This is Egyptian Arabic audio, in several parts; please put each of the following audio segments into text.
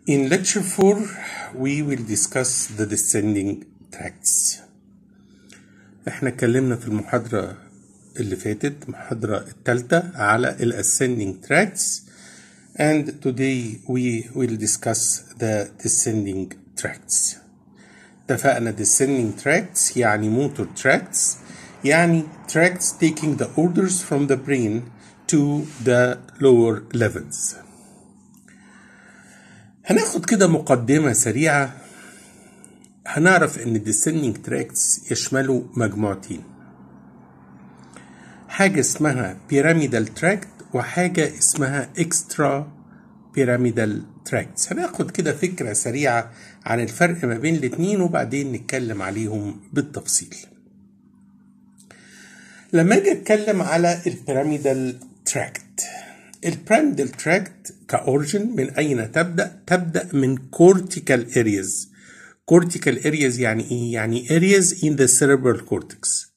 In lecture 4, we will discuss the descending tracts. احنا اتكلمنا في المحاضرة اللي فاتت المحاضرة الثالثة على ال ascending tracts and today we will discuss the descending tracts. اتفقنا descending tracts يعني motor tracts يعني tracts taking the orders from the brain to the lower levels. هناخد كده مقدمة سريعة هنعرف ان descending tracts يشملوا مجموعتين حاجة اسمها pyramidal tract وحاجة اسمها extra pyramidal tracts هناخد كده فكرة سريعة عن الفرق ما بين الاتنين وبعدين نتكلم عليهم بالتفصيل لما اجي اتكلم على البيراميدال تراكت البيراميدال تراكت كاورجن من اين تبدا تبدا من cortical areas cortical areas يعني ايه يعني areas in the cerebral cortex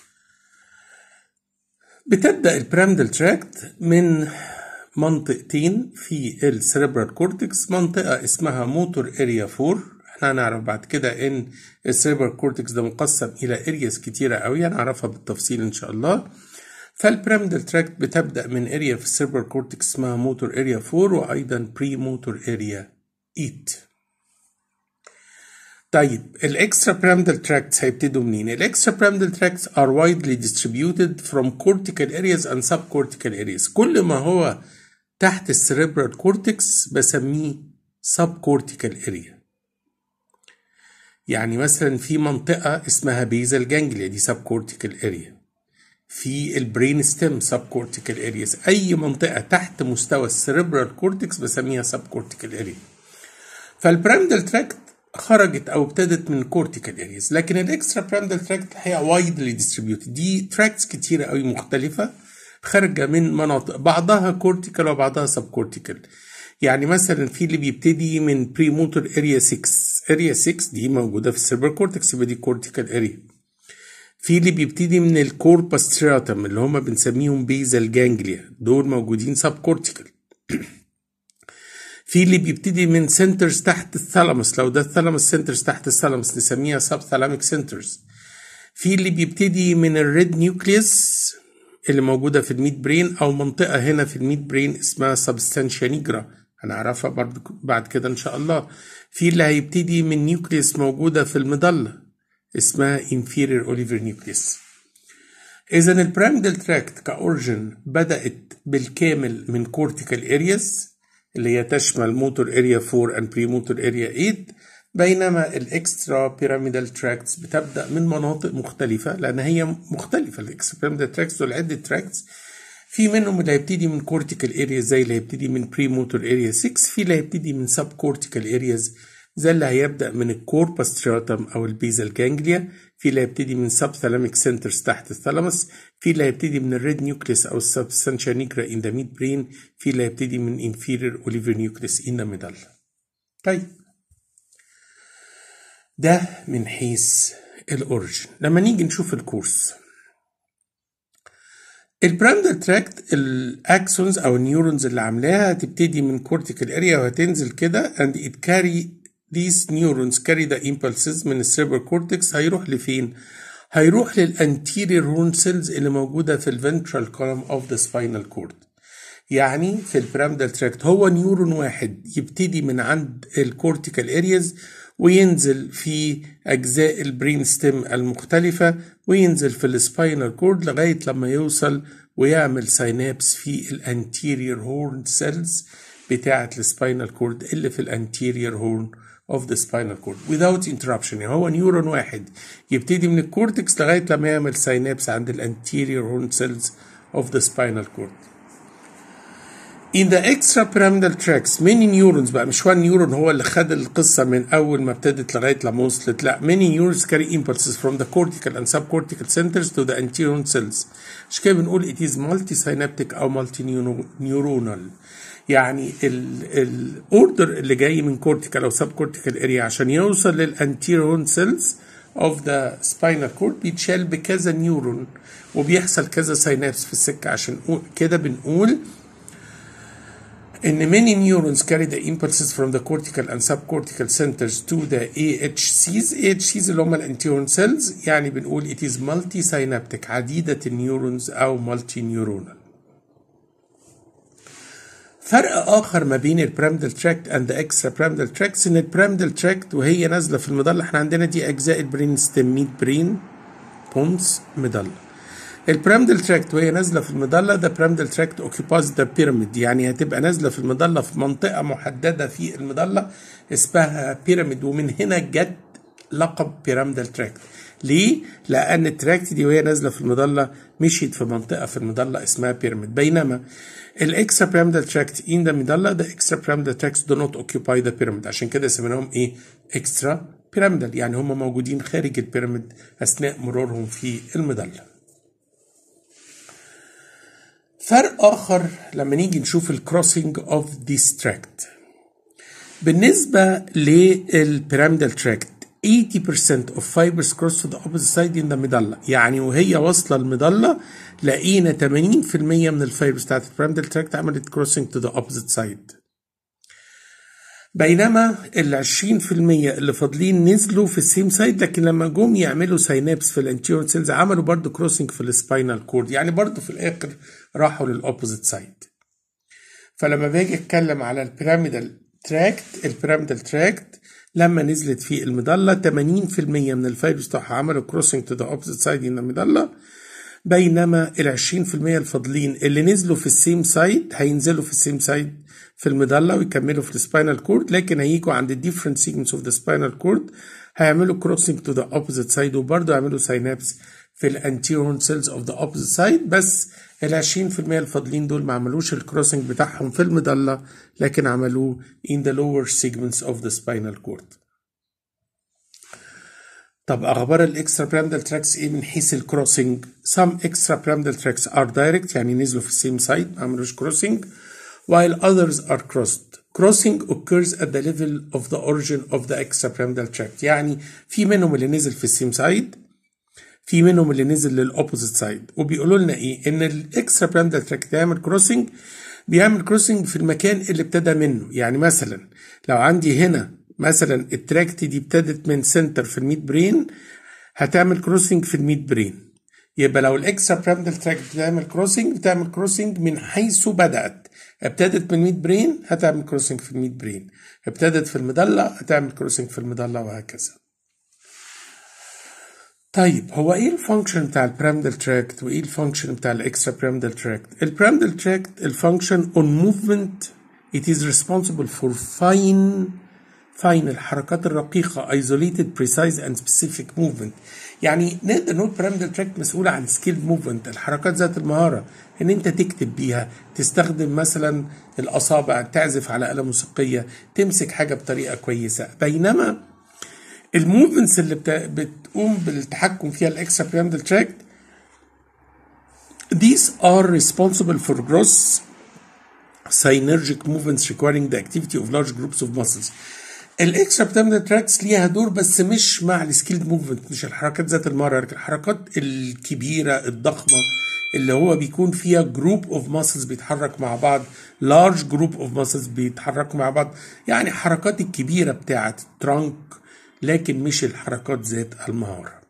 بتبدا البيراميدال تراكت من منطقتين في السيربرال كورتكس منطقه اسمها موتور اريا 4 احنا هنعرف بعد كده ان السيربرال كورتكس ده مقسم الى ارياز كتيره قوي هنعرفها بالتفصيل ان شاء الله فالبيراميدال تراكت بتبدا من اريا في السيربرال كورتكس اسمها موتور اريا 4 وايضا بري موتور اريا 8 طيب الاكسترا بيراميدال تراكتس هيبتدوا منين الاكسترا بيراميدال تراكتس are widely distributed from cortical areas and subcortical areas كل ما هو تحت السيربرال كورتكس بسميه subcortical area يعني مثلا في منطقة اسمها بيزل جانجليا دي subcortical area في البرين ستيم subcortical areas أي منطقة تحت مستوى السيربرال كورتكس بسميها subcortical area فالبيراميدال تراكت خرجت او ابتدت من كورتيكال ارياز لكن الاكسترا بيراميدال تراكت الحقيقه وايدلي ديستريبيوتد دي تراكتس كتيره قوي مختلفه خارجه من مناطق بعضها كورتيكال وبعضها سب كورتيكال يعني مثلا في اللي بيبتدي من بري موتور اريا 6 اريا 6 دي موجوده في السيربر كورتكس يبقى دي كورتيكال اريا في اللي بيبتدي من الكوربس ترياتم اللي هم بنسميهم بيزل جانجليا دول موجودين سب كورتيكال في اللي بيبتدي من سنترز تحت الثالاموس لو ده الثالاموس سنترز تحت الثالاموس نسميها سب ثالاميك سنترز في اللي بيبتدي من الريد نيوكليوس اللي موجودة في الميد برين أو منطقة هنا في الميد برين اسمها سبستانشيا نيجرا هنعرفها برضه بعد كده إن شاء الله في اللي هيبتدي من نيوكليوس موجودة في المظلة اسمها inferior oliver nucleus إذا البيراميدال تراكت كأورجن بدأت بالكامل من cortical areas اللي هي تشمل موتور اريا 4 and بري موتور اريا 8 بينما الاكسترا بيراميدال تراكتس بتبدا من مناطق مختلفه لان هي مختلفه الاكسترا بيراميدال تراكتس دول عده تراكتس في منهم اللي هيبتدي من كورتيكال اريا زي اللي هيبتدي من بري موتور اريا 6 في اللي هيبتدي من سب كورتيكال ارياز زي اللي هيبدا من الكوربس ترياتم او البيزل جانجليا في اللي هيبتدي من سب ثالاميك سنترز تحت الثالاموس في اللي هيبتدي من الريد نيوكليس او السبستانشيا نيجرا ان ذا ميد برين في اللي هيبتدي من انفيرير اوليفر نيوكليس ان ذا ميدل طيب ده من حيث الاوريجن لما نيجي نشوف الكورس البراندل تراكت الاكسونز او النيورونز اللي عاملاها هتبتدي من كورتيكال اريا وهتنزل كده and it carry these neurons carry the impulses من السيربر كورتكس هيروح لفين؟ هيروح للانتيريور هورن سيلز اللي موجوده في الفنترال كولوم اوف ذا سباينال كورد يعني في البيراميدال تراكت هو نيورون واحد يبتدي من عند الكورتيكال ارياز وينزل في اجزاء البرين ستيم المختلفه وينزل في السباينال كورد لغايه لما يوصل ويعمل ساينابس في الانتيريور هورن سيلز بتاعه السباينال كورد اللي في الانتيريور هورن of the spinal cord without interruption يعني هو نيورون واحد يبتدي من الكورتكس لغايه لما يعمل ساينابس عند الانتيريور هورن سيلز of the spinal cord. In the extrapyramidal tracts many neurons بقى مش one neuron هو اللي خد القصة من أول ما ابتدت لغاية لما وصلت لا many neurons carry impulses from the cortical and subcortical centers to the anterior cells عشان كده بنقول it is multisynaptic أو multineuronal يعني الاوردر اللي جاي من كورتيكال او سب كورتيكال اريا عشان يوصل للانتيرون سيلز اوف ذا سباينال كورد بيتشال بكذا نيورون وبيحصل كذا ساينابس في السكه عشان كده بنقول ان many neurons carry the impulses from the cortical and subcortical centers to the AHCs AHCs اللي هم الانتيرون cells يعني بنقول it is multi synaptic عديدة النيورونز او multi neuronal فرق اخر ما بين البرامدل تراكت اند اكسترا برامدل تراكتس ان البرامدل تراكت وهي نازله في المظله احنا عندنا دي اجزاء البرين ستيم ميد برين بونس مظله البرامدل تراكت وهي نازله في المظله ده برامدل تراكت اوكيباز ذا بيراميد يعني هتبقى نازله في المظله في منطقه محدده في المظله اسمها بيراميد ومن هنا جت لقب بيرامدل تراكت ليه؟ لأن التراكت دي وهي نازلة في المظلة مشيت في منطقة في المظلة اسمها بيراميد بينما الاكسترا بيراميدال تراكت ان ذا ميدالا the extra pyramidal tracts do not occupy the pyramid عشان كده سميناهم ايه؟ اكسترا بيراميدال يعني هم موجودين خارج البيراميد أثناء مرورهم في المظلة. فرق آخر لما نيجي نشوف الكروسنج اوف this tract بالنسبة للبيراميدال تراكت 80% of fibers cross to the opposite side in the medulla يعني وهي واصلة المظلة لقينا 80% من الفايبرز بتاعت البيراميدال تراكت عملت crossing to the opposite side بينما ال 20% اللي فاضلين نزلوا في السيم سايد لكن لما جم يعملوا ساينابس في الانتيريور سيلز عملوا برضو كروسنج في السباينال كورد يعني برضو في الاخر راحوا للاوبوزيت سايد فلما باجي اتكلم على البيراميدال تراكت البيراميدال تراكت لما نزلت في المظله 80% من الفايبرز بتوعها عملوا كروسنج تو ذا اوبوزيت سايد ان المظله بينما ال 20% الفاضلين اللي نزلوا في السيم سايد هينزلوا في السيم سايد في المظله ويكملوا في السباينال كورد لكن هيجوا عند الديفرنت سيجمنتس اوف ذا سباينال كورد هيعملوا كروسنج تو ذا اوبوزيت سايد وبرضه يعملوا ساينابس في الانتيرون سيلز اوف ذا اوبوزيت سايد بس ال 20% الفاضلين دول ما عملوش الكروسنج بتاعهم في المظله لكن عملوه in the lower segments of the spinal cord. طب اخبار الاكسترا بيراميدال تراكس ايه من حيث الكروسنج؟ some extra pyramidal tracks are direct يعني نزلوا في السيم سايد ما عملوش كروسنج while others are crossed. Crossing occurs at the level of the origin of the extrapyramidal tract يعني في منهم اللي نزل في السيم سايد في منهم اللي نزل للاوبوزيت سايد وبيقولوا لنا ايه ان الاكسترا بيراميدال تراكت بيعمل كروسنج بيعمل كروسنج في المكان اللي ابتدى منه يعني مثلا لو عندي هنا مثلا التراكت دي ابتدت من سنتر في الميد برين هتعمل كروسنج في الميد برين يبقى لو الاكسترا بيراميدال تراكت بتعمل كروسنج بتعمل كروسنج من حيث بدأت ابتدت من الميد برين هتعمل كروسنج في الميد برين ابتدت في المظلة هتعمل كروسنج في المظلة وهكذا طيب هو ايه الفانكشن بتاع البيراميدال تراكت وايه الفانكشن بتاع الاكسترا بيراميدال تراكت البيراميدال تراكت الفانكشن اون موفمنت it is responsible for fine fine الحركات الرقيقة isolated precise and specific movement يعني نقدر نقول بيراميدال تراكت مسؤولة عن سكيل موفمنت الحركات ذات المهارة ان انت تكتب بيها تستخدم مثلا الاصابع تعزف على آلة موسيقية تمسك حاجة بطريقة كويسة بينما الموفمنتس اللي بتا... بتقوم بالتحكم فيها الاكسترا بيراميدال تراكت these are responsible for gross synergic movements requiring the activity of large groups of muscles الاكسترا بيراميدال تراكتس ليها دور بس مش مع السكيلد موفمنت مش الحركات ذات المهارة لكن الحركات الكبيرة الضخمة اللي هو بيكون فيها جروب اوف ماسلز بيتحرك مع بعض لارج جروب اوف ماسلز بيتحركوا مع بعض يعني حركات الكبيرة بتاعة الترانك لكن مش الحركات ذات المهارة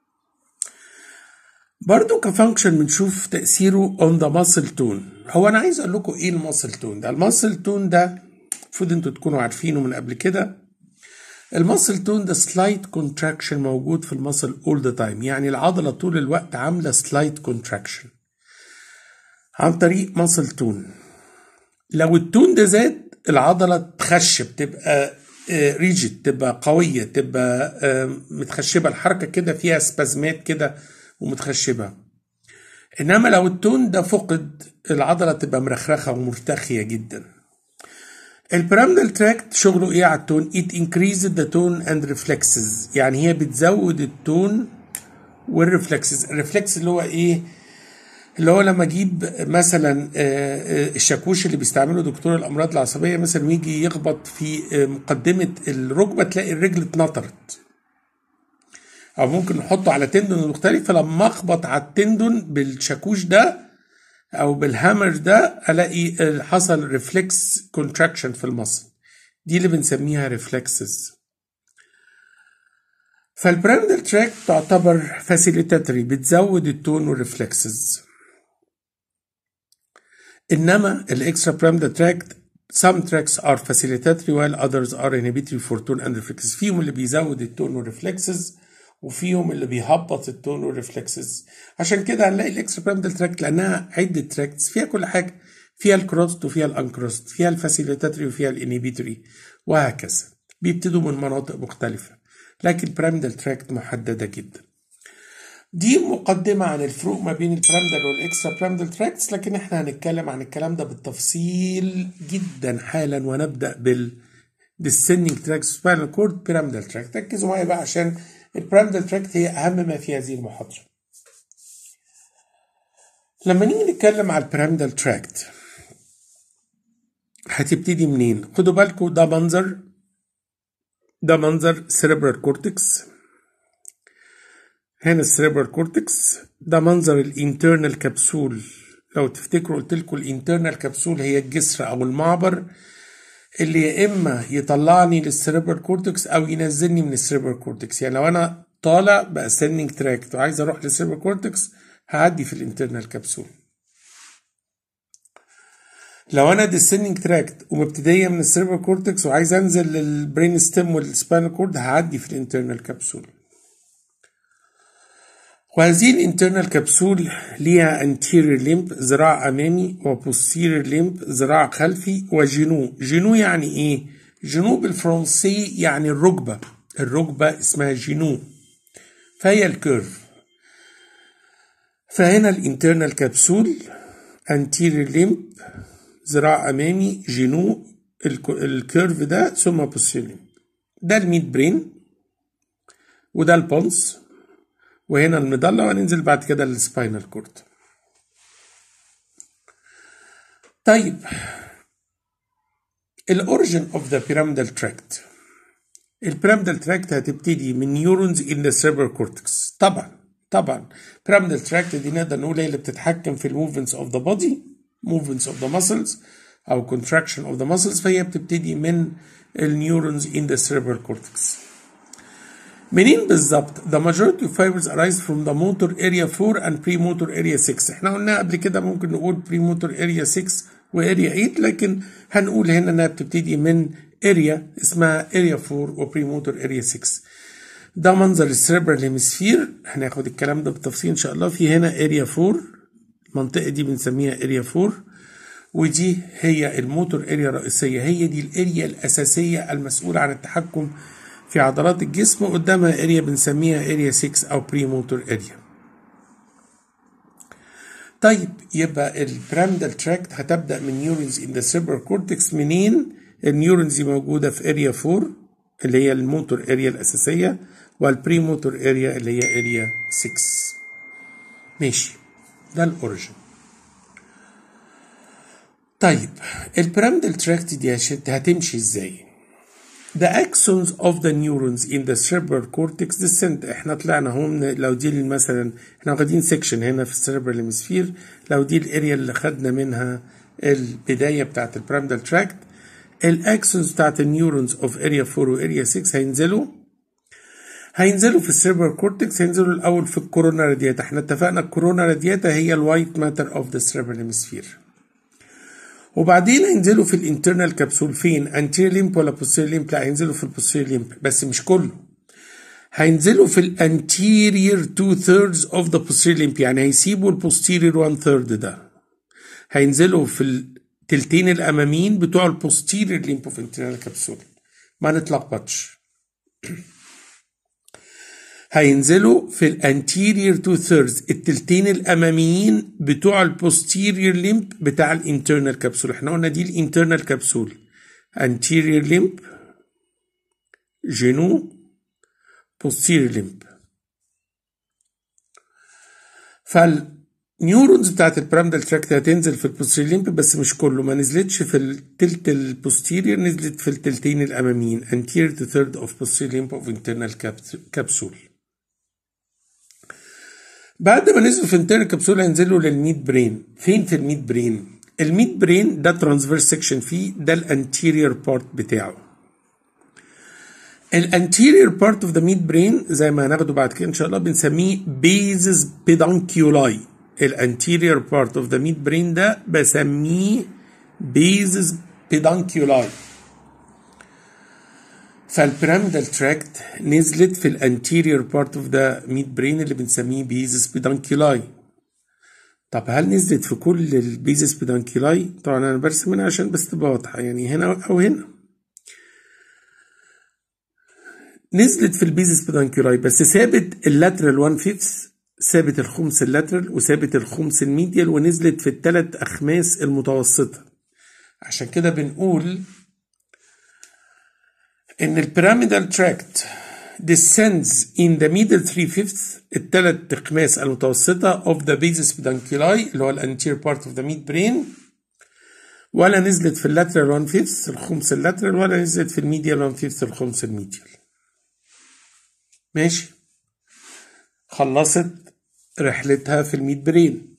برضو كفانكشن بنشوف تأثيره on the muscle tone هو أنا عايز أقول لكم إيه الماسل تون ده الماسل تون ده المفروض أنتوا تكونوا عارفينه من قبل كده الماسل تون ده سلايت كونتراكشن موجود في الماسل all the time يعني العضلة طول الوقت عاملة سلايت كونتراكشن عن طريق ماسل تون لو التون ده زاد العضلة تخشب تبقى ريجيد تبقى قوية تبقى متخشبة الحركة كده فيها سبازمات كده ومتخشبة إنما لو التون ده فقد العضلة تبقى مرخرخة ومرتخية جدا البيراميدال تراكت شغله ايه على التون it increases the tone and reflexes يعني هي بتزود التون والرeflexes الريفلكس اللي هو ايه اللي هو لما اجيب مثلا الشاكوش اللي بيستعمله دكتور الامراض العصبيه مثلا ويجي يخبط في مقدمه الركبه تلاقي الرجل اتنطرت او ممكن نحطه على تندون مختلف فلما اخبط على التندون بالشاكوش ده او بالهامر ده الاقي حصل ريفلكس كونتراكشن في المصل دي اللي بنسميها ريفلكسز فالبراندل تراك تعتبر فاسيليتاتري بتزود التون والريفلكسز انما الاكسترا براندل تراك some tracks are facilitatory while others are inhibitory for tone and reflexes فيهم اللي بيزود التون والريفلكسز وفيهم اللي بيهبط التون والريفلكسز عشان كده هنلاقي الاكسترا براندل تراك لانها عده تراكس فيها كل حاجه فيها الكروست وفيها الانكروست فيها الفاسيليتاتري وفيها الانهبيتوري وهكذا بيبتدوا من مناطق مختلفه لكن براندل تراك محدده جدا دي مقدمة عن الفروق ما بين البراندل والإكسترا براندل تراكتس لكن احنا هنتكلم عن الكلام ده بالتفصيل جدا حالا ونبدأ بال descending تراكت سباينال كورد بيراميدال تراكت ركزوا معايا بقى عشان البيراميدال تراكت هي أهم ما في هذه المحاضرة لما نيجي نتكلم على البيراميدال تراكت هتبتدي منين؟ خدوا بالكم ده منظر ده منظر سيربرال كورتكس هنا السيربرال كورتكس ده منظر الانترنال كبسول لو تفتكروا قلت لكم الانترنال كبسول هي الجسر او المعبر اللي يا اما يطلعني للسيربرال كورتكس او ينزلني من السيربرال كورتكس يعني لو انا طالع باسندنج تراكت وعايز اروح للسيربرال كورتكس هعدي في الانترنال كبسول لو انا ديسندنج تراكت ومبتديه من السيربرال كورتكس وعايز انزل للبرين ستيم والسباينال كورد هعدي في الانترنال كبسول وهذه الانترنال كبسول ليها anterior limb ذراع أمامي و posterior limb ذراع خلفي وجنو جنو يعني إيه؟ جنو بالفرنسي يعني الركبة الركبة اسمها جنو فهي الكيرف فهنا الانترنال كبسول anterior limb ذراع أمامي جنو الكيرف ده ثم posterior limb ده الميد برين وده البونس وهنا المضلة وهننزل بعد كده للسباينال كورد طيب الاوريجن اوف ذا بيراميدال تراكت البيراميدال تراكت هتبتدي من نيورونز ان ذا سيربر كورتكس طبعا طبعا بيراميدال تراكت دي نقدر نقول هي اللي بتتحكم في الموفمنتس اوف ذا بودي موفمنتس اوف ذا ماسلز او contraction اوف ذا ماسلز فهي بتبتدي من النيورونز ان ذا سيربر كورتكس منين بالظبط؟ The majority of fibers arise from the motor area 4 and premotor area 6 احنا قلنا قبل كده ممكن نقول premotor area 6 واريا 8 لكن هنقول هنا انها بتبتدي من اريا اسمها اريا 4 وبريموتور اريا 6 ده منظر السيربرال هيمسفير هناخد الكلام ده بالتفصيل ان شاء الله في هنا اريا 4 المنطقه دي بنسميها اريا 4 ودي هي الموتور اريا الرئيسيه هي دي الاريا الاساسيه المسؤوله عن التحكم في عضلات الجسم قدامها اريا بنسميها اريا 6 او بري موتور اريا طيب يبقى البراندال تراكت هتبدا من نيورونز ان ذا سيربرال كورتكس منين النيورونز دي موجوده في اريا 4 اللي هي الموتور اريا الاساسيه والبري موتور اريا اللي هي اريا 6 ماشي ده الاوريجن طيب البراندال تراكت دي هتمشي ازاي The axons of the neurons in the cerebral cortex descend احنا طلعنا هم لو دي مثلا احنا واخدين سيكشن هنا في السيربرال هيمسفير لو دي الاريا اللي خدنا منها البدايه بتاعت البرامدال تراكت الاكسونز بتاعت النيورونز اوف اريا 4 واريا 6 هينزلوا هينزلوا في السيربرال كورتكس هينزلوا الاول في الكورونا رادياتا احنا اتفقنا الكورونا رادياتا هي الوايت ماتر اوف ذا سيربرال هيمسفير وبعدين هينزلوا في الانترنال كبسول فين انتير ليمب ولا بوستير ليمب لا هينزلوا في البوستير ليمب بس مش كله هينزلوا في الانتيرير 2 ثيردز اوف ذا posterior ليمب يعني هيسيبوا البوستيرير 1 ثيرد ده هينزلوا في التلتين الاماميين بتوع البوستيرير ليمب اوف انترنال كبسول ما نتلخبطش هينزلوا في الانتيرير 2 ثيردز التلتين الاماميين بتوع البوستيرير ليمب بتاع الانترنال كبسول احنا قلنا دي الانترنال كبسول anterior ليمب جنو posterior ليمب فالنيورونز بتاعت البرامدال تراكت هتنزل في البوستيرير ليمب بس مش كله ما نزلتش في التلت البوستيرير نزلت في التلتين الاماميين anterior to third of posterior limb of internal capsule بعد ما نزلوا في انترنال كبسول هينزلوا للميد برين فين في الميد برين الميد برين ده ترانسفيرس سيكشن فيه ده الانتيريور بارت بتاعه الانتيريور بارت اوف ذا ميد برين زي ما هناخده بعد كده ان شاء الله بنسميه بيزس بيدانكيولاي الانتيريور بارت اوف ذا ميد برين ده بسميه بيزس بيدانكيولاي فالبيراميدال تراكت نزلت في الانتيريور بارت اوف ذا ميد برين اللي بنسميه بيزس بيدانكيولاي طب هل نزلت في كل البيزس بيدانكيولاي طبعا انا برسم هنا عشان بس تبقى واضحه يعني هنا او هنا نزلت في البيزس بيدانكيولاي بس ثابت اللاترال 1 فيفث ثابت الخمس اللاترال وثابت الخمس الميديال ونزلت في الثلاث اخماس المتوسطه عشان كده بنقول ان البيراميدال تراكت descends in the middle 3 fifths الثلاث اقماس المتوسطه of the basis pedunculi اللي هو الانتير part of the mid brain ولا نزلت في اللاترال 1 fifth الخمس اللاترال ولا نزلت في الميديال 1 fifth الخمس الميديال ماشي خلصت رحلتها في الميد برين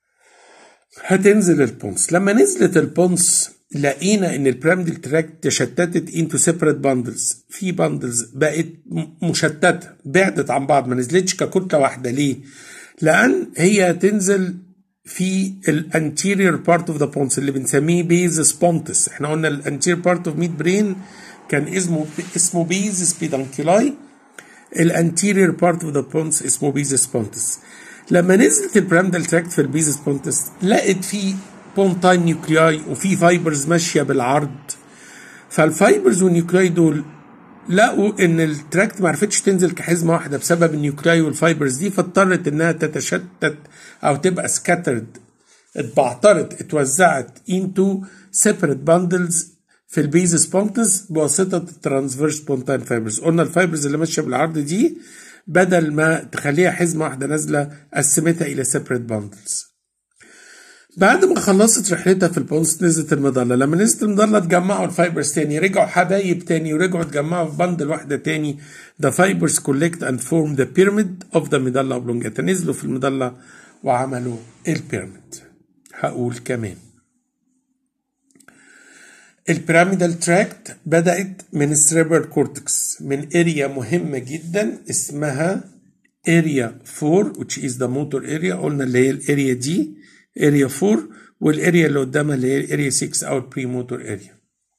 هتنزل البونس لما نزلت البونس لقينا ان البيراميدال تراكت تشتتت انتو سيبريت باندلز في باندلز بقت مشتته بعدت عن بعض ما نزلتش ككتله واحده ليه لان هي تنزل في الانتيريور بارت اوف ذا بونس اللي بنسميه بيزس بونتس احنا قلنا الانتيريور بارت اوف ميد برين كان اسمه اسمه بيزس بيدانكيلاي الانتيريور بارت اوف ذا بونس اسمه بيزس بونتس لما نزلت البيراميدال تراكت في البيزس بونتس لقت في بونتاين نيوكلياي وفي فايبرز ماشيه بالعرض فالفايبرز والنيوكلياي دول لقوا ان التراكت ما عرفتش تنزل كحزمه واحده بسبب النيوكلياي والفايبرز دي فاضطرت انها تتشتت او تبقى سكاترد اتبعترت اتوزعت انتو سيبريت باندلز في البيزس بونتس بواسطه الترانسفيرس بونتاين فايبرز قلنا الفايبرز اللي ماشيه بالعرض دي بدل ما تخليها حزمه واحده نازله قسمتها الى سيبريت باندلز بعد ما خلصت رحلتها في البونس نزلت المظله لما نزلت المظله اتجمعوا الفايبرز تاني رجعوا حبايب تاني ورجعوا اتجمعوا في بندل واحده تاني the fibers collect and form the pyramid of the medulla oblongata نزلوا في المظله وعملوا البيراميد هقول كمان البيراميدال تراكت بدأت من السريبرال كورتكس من اريا مهمة جدا اسمها اريا 4 which is the motor area قلنا اللي هي الاريا دي اريا 4 والاريا اللي قدامها اللي هي اريا 6 او البري موتور اريا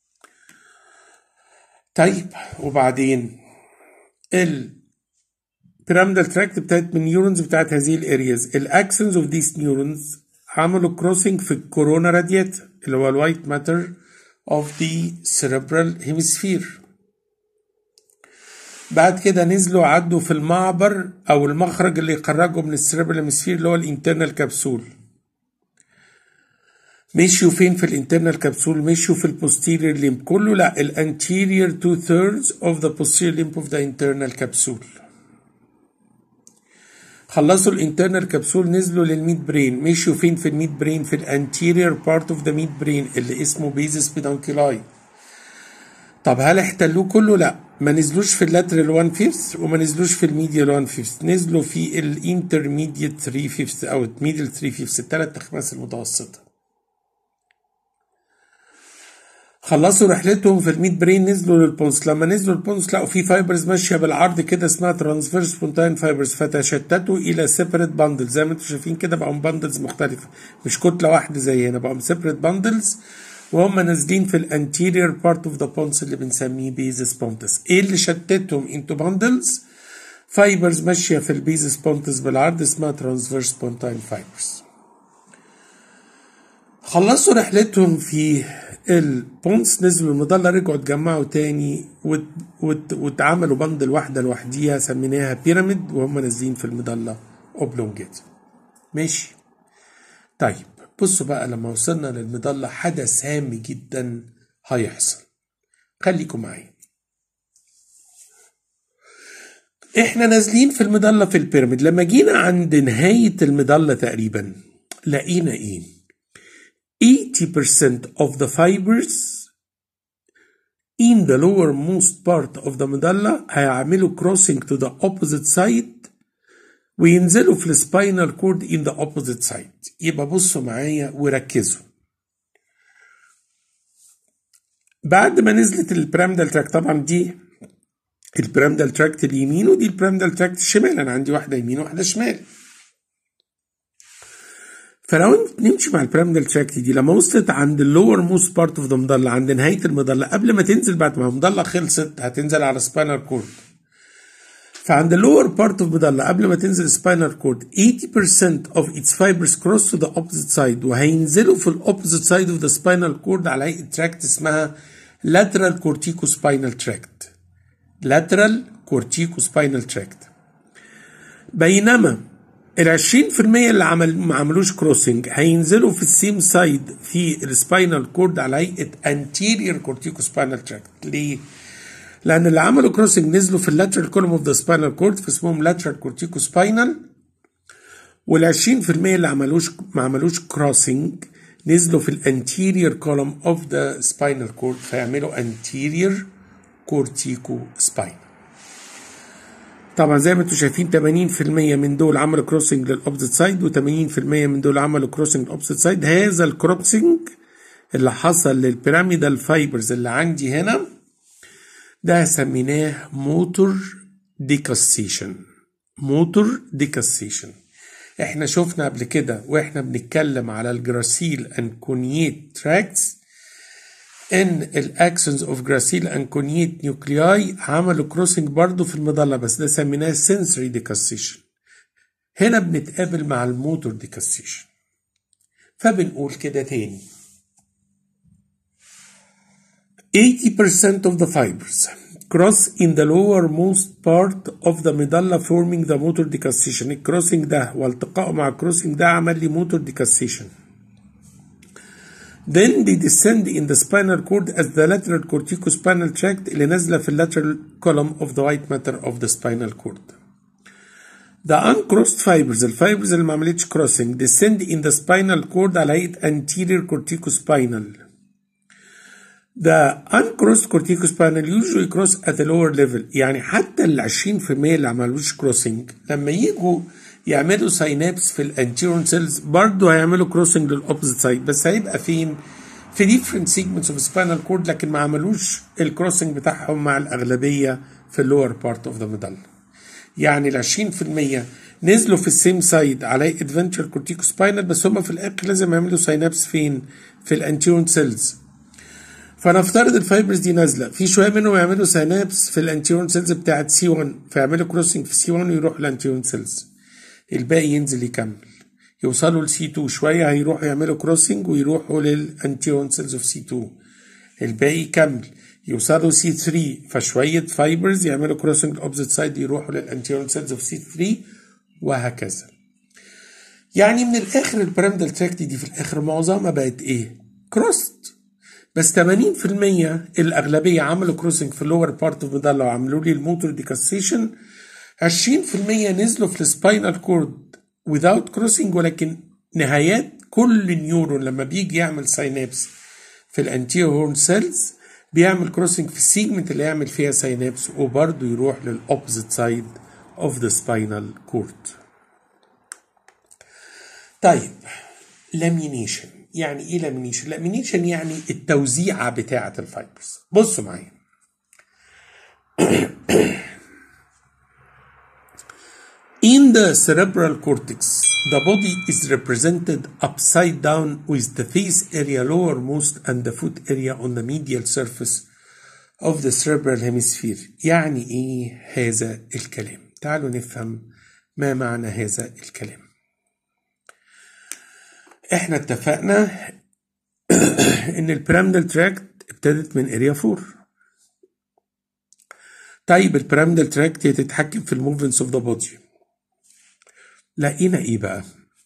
طيب وبعدين البيراميدال تراكت بتاعت من نيورونز بتاعت هذه الارياز الاكسنز اوف ذيس نيورونز عملوا كروسنج في الكورونا راديات اللي هو الوايت ماتر of the cerebral hemisphere بعد كده نزلوا عدوا في المعبر او المخرج اللي يخرجوا من السيربرال هيمسفير اللي هو الانترنال كبسول مشيوا فين في الانترنال كبسول مشيوا في البوستيريور ليمب كله لا الانتيريور تو ثيردز اوف ذا posterior limb of the internal capsule خلصوا الانترنال كبسول نزلوا للميد برين مشوا فين في الميد برين في الانتيريور بارت اوف ذا ميد برين اللي اسمه بيزس بيدانكيلاي طب هل احتلوه كله لا ما نزلوش في اللاترال 1 فيفث وما نزلوش في الميديال 1 فيفث نزلوا في الانترميديت 3 فيفث او الميدل 3 فيفث الثلاث اخماس المتوسطه خلصوا رحلتهم في الميد برين نزلوا للبونس لما نزلوا للبونس لقوا في فايبرز ماشيه بالعرض كده اسمها ترانسفيرس بونتاين فايبرز فتشتتوا الى سيبريت باندل زي ما انتم شايفين كده بقوا باندلز مختلفه مش كتله واحده زي هنا بقوا سيبريت باندلز وهم نازلين في الانتيريور بارت اوف ذا بونس اللي بنسميه بيزس بونتس ايه اللي شتتهم انتو باندلز فايبرز ماشيه في البيزس بونتس بالعرض اسمها ترانسفيرس بونتاين فايبرز خلصوا رحلتهم في البونس نزلوا المظلة رجعوا اتجمعوا تاني وت... وت... واتعملوا بندل واحدة لوحديها سميناها بيراميد وهم نازلين في المظلة اوبلونجيت ماشي طيب بصوا بقى لما وصلنا للمظلة حدث هام جدا هيحصل خليكم معايا احنا نازلين في المظلة في البيراميد لما جينا عند نهاية المظلة تقريبا لقينا ايه 80% of the fibers in the lowermost part of the medulla هيعملوا crossing to the opposite side وينزلوا في السباينال كورد in the opposite side يبقى بصوا معايا وركزوا بعد ما نزلت البرامدال تراكت طبعا دي البرامدال تراكت اليمين ودي البرامدال تراكت الشمال انا عندي واحده يمين وواحده شمال فلو نمشي مع البرامدال تراكت دي لما وصلت عند اللور موست بارت اوف ذا مضله عند نهايه المضله قبل ما تنزل بعد ما المضله خلصت هتنزل على سباينال كورد فعند اللور بارت اوف مضله قبل ما تنزل سباينال كورد 80% of its fibers cross to the opposite side وهينزلوا في الاوبوزيت سايد اوف ذا سباينال كورد على هيئه تراكت اسمها lateral corticospinal tract lateral corticospinal tract بينما ال 20% اللي عمل ما عملوش كروسنج هينزلوا في السيم سايد في السباينال كورد على هيئه anterior corticospinal tract ليه؟ لان اللي عملوا كروسنج نزلوا في اللاترال كولوم اوف ذا سباينال كورد فاسمهم لاترال كورتيكوسباينال وال 20% اللي عملوش ما عملوش كروسنج نزلوا في الانتيريور كولوم اوف ذا سباينال كورد فيعملوا انتيريور كورتيكو سباين طبعا زي ما انتم شايفين 80% من دول عملوا كروسنج للاوبزيت سايد و80% من دول عملوا كروسنج للاوبزيت سايد هذا الكروسنج اللي حصل للبيراميدال فايبرز اللي عندي هنا ده سميناه موتور ديكاستيشن موتور ديكاستيشن احنا شفنا قبل كده واحنا بنتكلم على الجراسيل اند كونيت تراكتس ان الاكسونز اوف جراسيل اند كونيت نيوكلياي عملوا كروسنج برضو في المظله بس ده سميناه سنسوري ديكاستيشن هنا بنتقابل مع الموتور ديكاستيشن فبنقول كده تاني 80% of the fibers cross in the lowermost part of the medulla forming the motor decussation الكروسنج ده والتقائه مع الكروسنج ده عمل لي motor decussation then they descend in the spinal cord as the lateral corticospinal tract اللي نازله في lateral column of the white matter of the spinal cord The uncrossed fibers الفايبرز اللي ما عملتش crossing descend in the spinal cord على هيئة anterior corticospinal The uncrossed corticospinal usually cross at the lower level يعني حتى ال 20% اللي عملوش كروسنج لما يجوا يعملوا ساينابس في الانتيرون سيلز برضه هيعملوا كروسنج للاوبوزيت سايد بس هيبقى فين؟ في different segments of spinal cord لكن ما عملوش الكروسنج بتاعهم مع الاغلبيه في اللور بارت اوف ذا ميدل يعني ال 20% نزلوا في السيم سايد على ادفنتشر كورتيكوسباينال بس هم في الاخر لازم يعملوا ساينابس فين؟ في الانتيرون سيلز فنفترض الفايبرز دي نازله في شويه منهم يعملوا سينابس في الانتيرون سيلز بتاعت سي 1 فيعملوا كروسنج في سي 1 ويروحوا للانتيرون سيلز الباقي ينزل يكمل يوصلوا لسي 2 شويه هيروحوا يعملوا كروسنج ويروحوا للانتيرون سيلز اوف سي 2 الباقي يكمل يوصلوا سي 3 فشويه فايبرز يعملوا كروسنج الاوبزيت سايد يروحوا للانتيرون سيلز اوف سي 3 وهكذا يعني من الاخر البيراميدال تراكت دي في الاخر معظمها بقت ايه؟ كروست بس 80% الاغلبيه عملوا كروسنج في اللور بارت اوف ميدالا وعملوا لي الموتور ديكاستيشن 20% نزلوا في السباينال كورد without كروسنج ولكن نهايات كل نيورون لما بيجي يعمل ساينابس في الانتيرو هورن سيلز بيعمل كروسنج في السيجمنت اللي يعمل فيها ساينابس وبرضه يروح للاوبزيت سايد اوف ذا سباينال كورد طيب لامينيشن يعني ايه لامينيشن؟ لامينيشن يعني التوزيعه بتاعه الفايبرز. بصوا معايا. In the cerebral cortex, the body is represented upside down with the face area lowermost and the foot area on the medial surface of the cerebral hemisphere. يعني ايه هذا الكلام؟ تعالوا نفهم ما معنى هذا الكلام. احنا اتفقنا ان البيراميدال تراكت ابتدت من اريا 4 طيب البيراميدال تراكت هي تتحكم في الموفمنتس اوف ذا بودي لقينا ايه بقى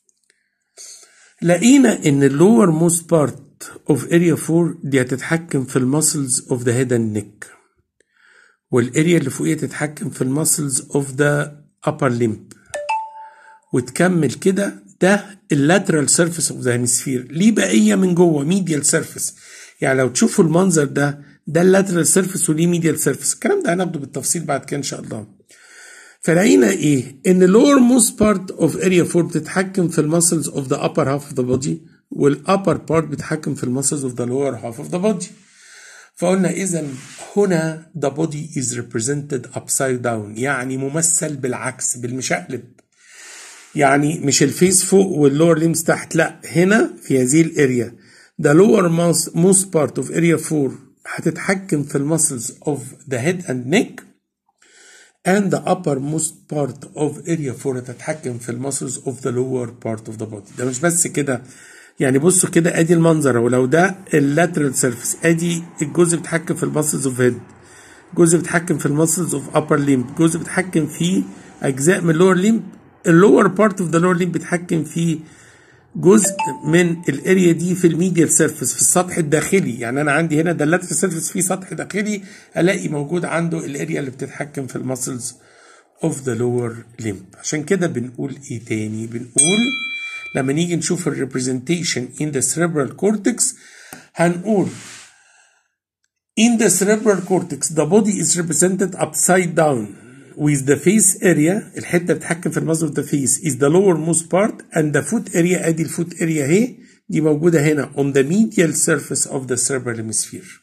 لقينا ان اللور موست بارت اوف اريا 4 دي هتتحكم في المسلز اوف ذا هيد اند نيك والاريا اللي فوقيها تتحكم في المسلز اوف ذا upper limb وتكمل كده ده اللاترال سيرفيس اوف ذا هيمسفير ليه بقيه من جوه ميديال سيرفيس يعني لو تشوفوا المنظر ده ده اللاترال سيرفيس وليه ميديال سيرفيس الكلام ده هناخده بالتفصيل بعد كده ان شاء الله فلقينا ايه ان lower most part of area 4 بتتحكم في المسلز of the upper half of the body والupper part بتتحكم في المسلز of the lower half of the body فقلنا اذا هنا the body is represented upside down يعني ممثل بالعكس بالمشقلب يعني مش الفيس فوق واللور ليمز تحت لا هنا في هذه الاريا the lower most, most part of area 4 هتتحكم في المسلز of the head and neck and the uppermost part of area 4 هتتحكم في المسلز of the lower part of the body ده مش بس كده يعني بصوا كده ادي المنظر ولو ده اللاترال سيرفيس ادي الجزء بيتحكم في المسلز اوف هيد جزء بيتحكم في المسلز اوف ابر ليمب جزء بيتحكم في اجزاء من اللور ليمب اللور بارت اوف ذا لور ليمب بيتحكم في جزء من الاريا دي في الميديال سيرفيس في السطح الداخلي يعني انا عندي هنا ده اللاترال سيرفيس فيه سطح داخلي الاقي موجود عنده الاريا اللي بتتحكم في المسلز اوف ذا لور ليمب عشان كده بنقول ايه تاني بنقول لما نيجي نشوف الريبريزنتيشن in the cerebral cortex هنقول in the cerebral cortex the body is represented upside down with the face area الحته بتتحكم في المصدر of the face is the lowermost part and the foot area ادي الفوت اريا اهي دي موجوده هنا on the medial surface of the cerebral hemisphere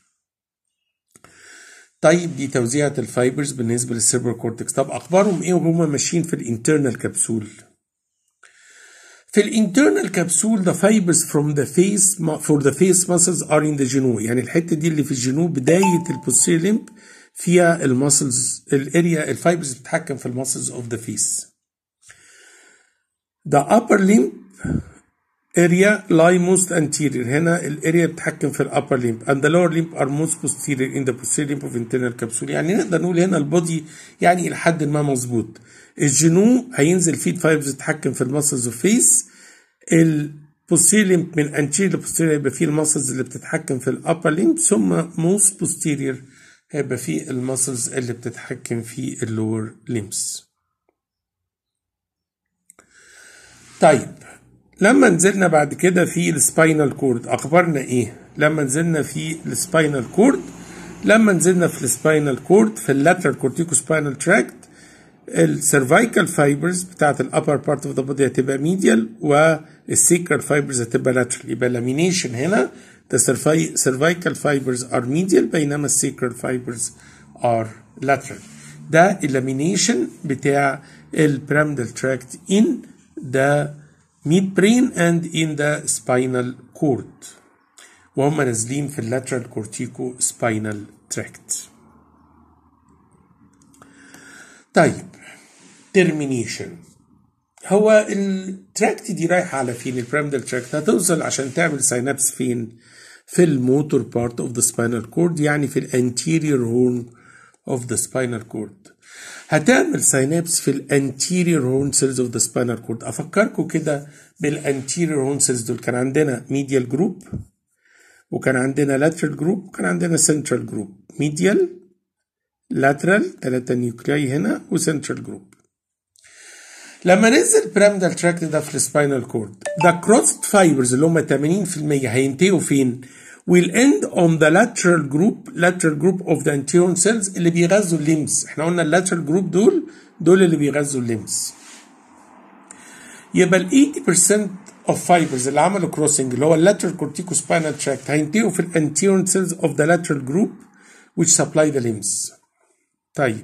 طيب دي توزيعة الفايبرز بالنسبة للسيربرال كورتكس طب أخبارهم إيه وهم ماشيين في الانترنال كبسول في الانترنال كبسول the fibers from the face for the face muscles are in the جنوب يعني الحته دي اللي في الجنوب بدايه البوستيريور ليمب فيها المسلز الاريا الفايبرز بتتحكم في المسلز of the face the upper limb area lie most anterior هنا الاريا بتتحكم في الابر limb and the lower limb are most posterior in the posterior limb of internal capsule يعني نقدر نقول هنا البودي يعني الى حد ما مظبوط الجنوب هينزل فيه فايبرز تتحكم في المسلز اوف فيس البوستيريور ليمب من انتيريور لبوستيريور هيبقى فيه المسلز اللي بتتحكم في الابر ليمب ثم موست بوستيريور هيبقى فيه المسلز اللي بتتحكم في اللور ليمبس طيب لما نزلنا بعد كده في السباينال كورد اخبارنا ايه لما نزلنا في السباينال كورد لما نزلنا في السباينال كورد في اللاترال كورتيكو سباينال تراكت السيرفايكال فايبرز بتاعت الابر بارت اوف ذا بودي هتبقى ميديال والسيكرال فايبرز هتبقى لاترال يبقى لامينيشن هنا the cervical fibers are medial بينما السيكرال فايبرز are lateral ده اللامينيشن بتاع البرامدال تراكت in the midbrain and in the spinal cord وهم نازلين في اللاترال كورتيكو سباينال تراكت طيب ترمينيشن هو التراكت دي رايحه على فين البرامدال تراكت هتوصل عشان تعمل ساينابس فين في الموتور بارت اوف ذا سباينال كورد يعني في الانتيريور هورن اوف ذا سباينال كورد هتعمل ساينابس في الانتيريور هورن سيلز اوف ذا سباينال كورد افكركم كده بالانتيريور هورن سيلز دول كان عندنا ميديال جروب وكان عندنا لاترال جروب وكان عندنا سنترال جروب ميديال لاترال ثلاثة نيوكلياي هنا وسنترال جروب لما ننزل بيراميدال تراكت ده في السباينال كورد ده كروست فايبرز اللي هم 80% هينتهوا فين؟ will end on the lateral group lateral group of the anterior cells اللي بيغذوا الليمز احنا قلنا اللاترال جروب دول دول اللي بيغذوا الليمز يبقى ال 80% of fibers اللي عملوا كروسنج اللي هو اللاترال cortico spinal tract هينتهوا في الانتيرون cells of the lateral group which supply the limbs طيب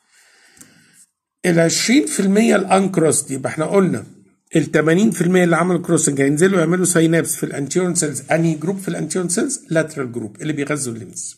ال 20% الانكروست يبقى احنا قلنا ال 80% اللي عملوا كروسنج هينزلوا يعملوا ساينابس في الانتيرون سيلز انهي جروب في الانتيرون سيلز لاترال جروب اللي بيغذوا الليمز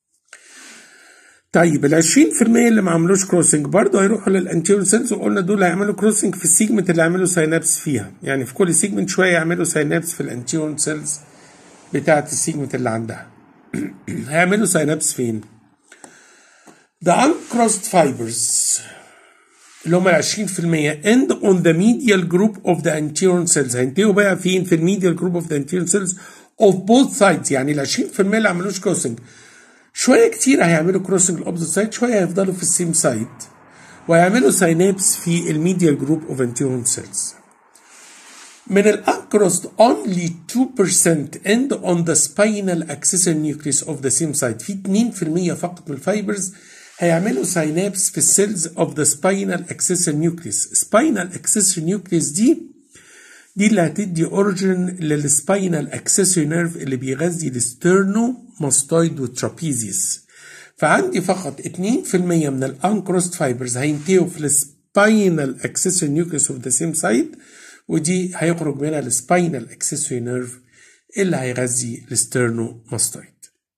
طيب ال 20% اللي ما عملوش كروسنج برضه هيروحوا للانتيرون سيلز وقلنا دول هيعملوا كروسنج في السيجمنت اللي عملوا ساينابس فيها يعني في كل سيجمنت شويه يعملوا ساينابس في الانتيرون سيلز بتاعه السيجمنت اللي عندها هيعملوا ساينابس فين؟ The uncrossed fibers اللي هم ال 20% end on the medial group of the anterior cells هينتهوا بقى فين في الميديال جروب اوف ذا anterior cells of both sides يعني ال 20% اللي عملوش كروسنج شويه كتير هيعملوا كروسنج الاوبزيت سايد شويه هيفضلوا في السيم سايد وهيعملوا ساينابس في الميديال جروب اوف anterior cells من الانكروست only 2% end on the spinal accessory nucleus of the same side في 2% فقط من الفايبرز هيعملوا ساينابس في السيلز اوف ذا سباينال اكسسوري نيوكليس سباينال اكسسوري نيوكليس دي دي اللي هتدي اوريجن للسباينال اكسسوري نيرف اللي بيغذي الستيرنو ماستويد والترابيزيوس فعندي فقط 2% من الانكروست فايبرز هينتهوا في السباينال اكسسوري نيوكليس اوف ذا سيم سايد ودي هيخرج منها السباينال اكسسوري نيرف اللي هيغذي الستيرنو ماستويد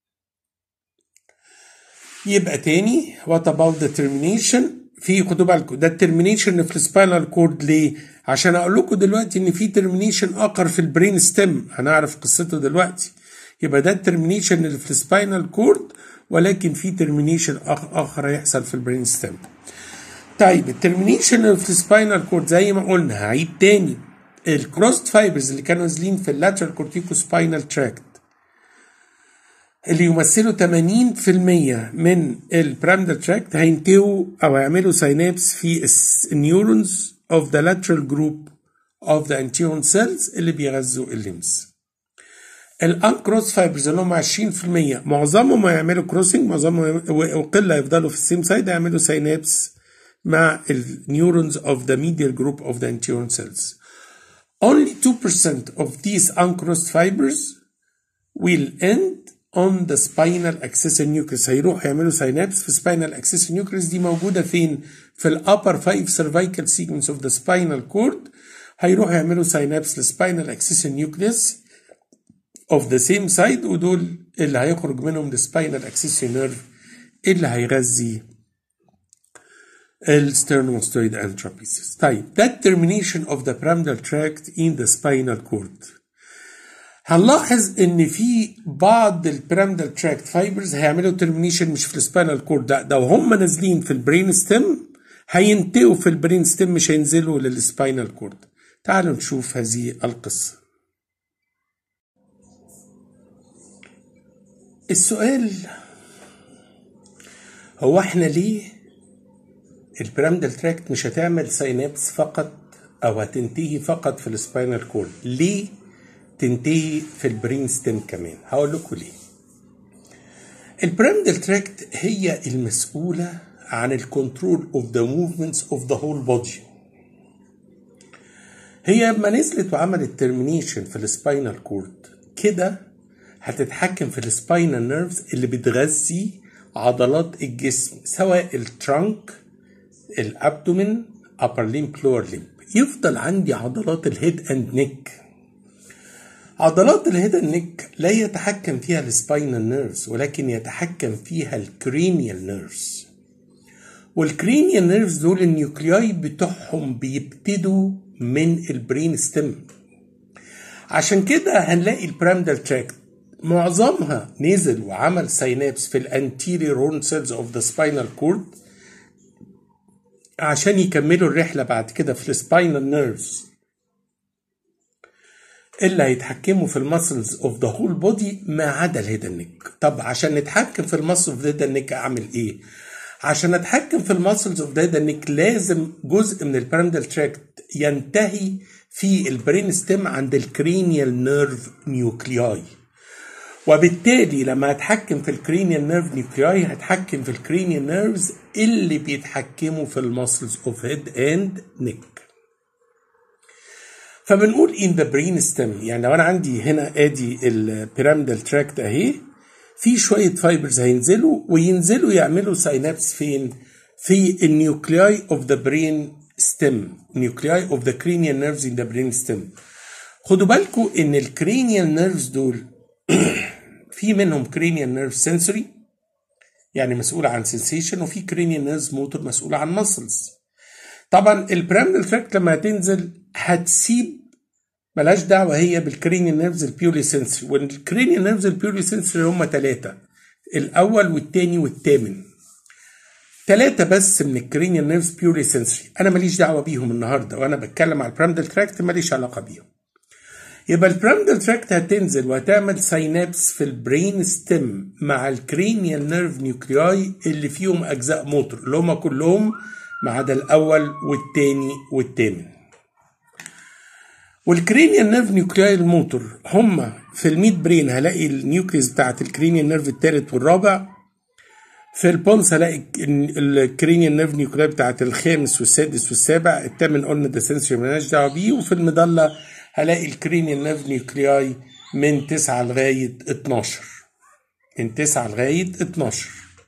يبقى تاني وات اباوت ذا ترمينيشن في خدوا بالكم ده الترمينيشن في السباينال كورد ليه؟ عشان اقول لكم دلوقتي ان في ترمينيشن اخر في البرين ستيم هنعرف قصته دلوقتي يبقى ده الترمينيشن اللي في السباينال كورد ولكن في ترمينيشن اخر هيحصل في البرين ستيم طيب الترمينيشن اللي في السباينال كورد زي ما قلنا هعيد تاني الكروست فايبرز اللي كانوا نازلين في اللاترال كورتيكو سباينال تراكت اللي يمثلوا 80% من البرامدال تراكت هينتهوا او هيعملوا ساينابس في النيورونز of the lateral group of the anterior cells اللي بيغذوا الليمز الانكروس فايبرز اللي هم 20% معظمهم هيعملوا كروسنج معظمهم وقله يفضلوا في السيم سايد هيعملوا ساينابس مع النيورونز of the medial group of the anterior cells. Only 2% of these uncrossed fibers will end on the spinal accessory nucleus هيروحوا يعملوا ساينابس في spinal accessory nucleus دي موجودة فين؟ في ال upper five cervical segments of the spinal cord هيروحوا يعملوا ساينابس للspinal accessory nucleus of the same side ودول اللي هيخرج منهم الspinal accessory nerve اللي هيغذي السترنوماستويد and trapezius. طيب that termination of the pyramidal tract in the spinal cord هنلاحظ ان في بعض البيراميدال تراكت فايبرز هيعملوا ترمينيشن مش في السباينال كورد ده ده وهم نازلين في البرين ستيم هينتهوا في البرين ستيم مش هينزلوا للسباينال كورد تعالوا نشوف هذه القصه السؤال هو احنا ليه البيراميدال تراكت مش هتعمل ساينابس فقط او هتنتهي فقط في السباينال كورد ليه تنتهي في البرين ستيم كمان هقول لكم ليه البيراميدال تراكت هي المسؤولة عن الكنترول اوف ذا موفمنتس اوف ذا هول بودي هي لما نزلت وعملت ترمينيشن في السباينال كورد كده هتتحكم في السباينال نيرفز اللي بتغذي عضلات الجسم سواء الترانك الابدومين upper limb lower limb يفضل عندي عضلات الهيد اند نيك عضلات الهيد النك لا يتحكم فيها السباينال نيرفز ولكن يتحكم فيها الكرينيال نيرفز والكرينيال نيرفز دول النيوكلياي بتوعهم بيبتدوا من البرين ستيم عشان كده هنلاقي البرامدال تراكت معظمها نزل وعمل ساينابس في الانتيريور هورن سيلز اوف ذا سباينال كورد عشان يكملوا الرحله بعد كده في السباينال نيرفز اللي هيتحكموا في المسلز اوف ذا هول بودي ما عدا الهيدن نيك طب عشان نتحكم في المسل اوف ذا نيك اعمل ايه عشان اتحكم في المسلز اوف ذا نيك لازم جزء من البيراميدال تراكت ينتهي في البرين ستيم عند الكرينيال نيرف نيوكلياي وبالتالي لما اتحكم في الكرينيال نيرف نيوكلياي هتحكم في الكرينيال نيرفز اللي بيتحكموا في المسلز اوف هيد اند نيك فبنقول in the brain stem يعني لو انا عندي هنا ادي البيراميدال تراكت اهي في شويه فايبرز هينزلوا وينزلوا يعملوا ساينابس فين؟ في النيوكلياي اوف ذا برين ستيم نيوكلياي اوف ذا cranial نيرفز in the brain stem خدوا بالكم ان الكرينيال نيرفز دول في منهم cranial نيرف سنسوري يعني مسؤول عن سنسيشن وفي cranial نيرفز موتور مسؤول عن ماسلز طبعا البيراميدال تراكت لما هتنزل هتسيب ملهاش دعوه هي بالكرينيال نيرفز البيورلي سنسوري والكرينيال نيرفز البيورلي سنسوري هم ثلاثه الاول والثاني والثامن ثلاثة بس من الكرينيال نيرفز بيورلي سنسوري أنا ماليش دعوة بيهم النهاردة وأنا بتكلم على البرامدال تراكت ماليش علاقة بيهم يبقى البرامدال تراكت هتنزل وهتعمل ساينابس في البرين ستيم مع الكرينيال نيرف نيوكلياي اللي فيهم أجزاء موتور اللي هم كلهم ما عدا الأول والثاني والثامن والكرينيال نيرف نيوكلياي الموتور هم في الميد برين هلاقي النيوكليس بتاعت الكرينيال نيرف الثالث والرابع في البونس هلاقي الكرينيال نيرف نيوكلاي بتاعت الخامس والسادس والسابع الثامن قلنا ده سنسوري مالناش دعوه بيه وفي المضله هلاقي الكرينيال نيرف نيوكلاي من 9 لغايه 12 من 9 لغايه 12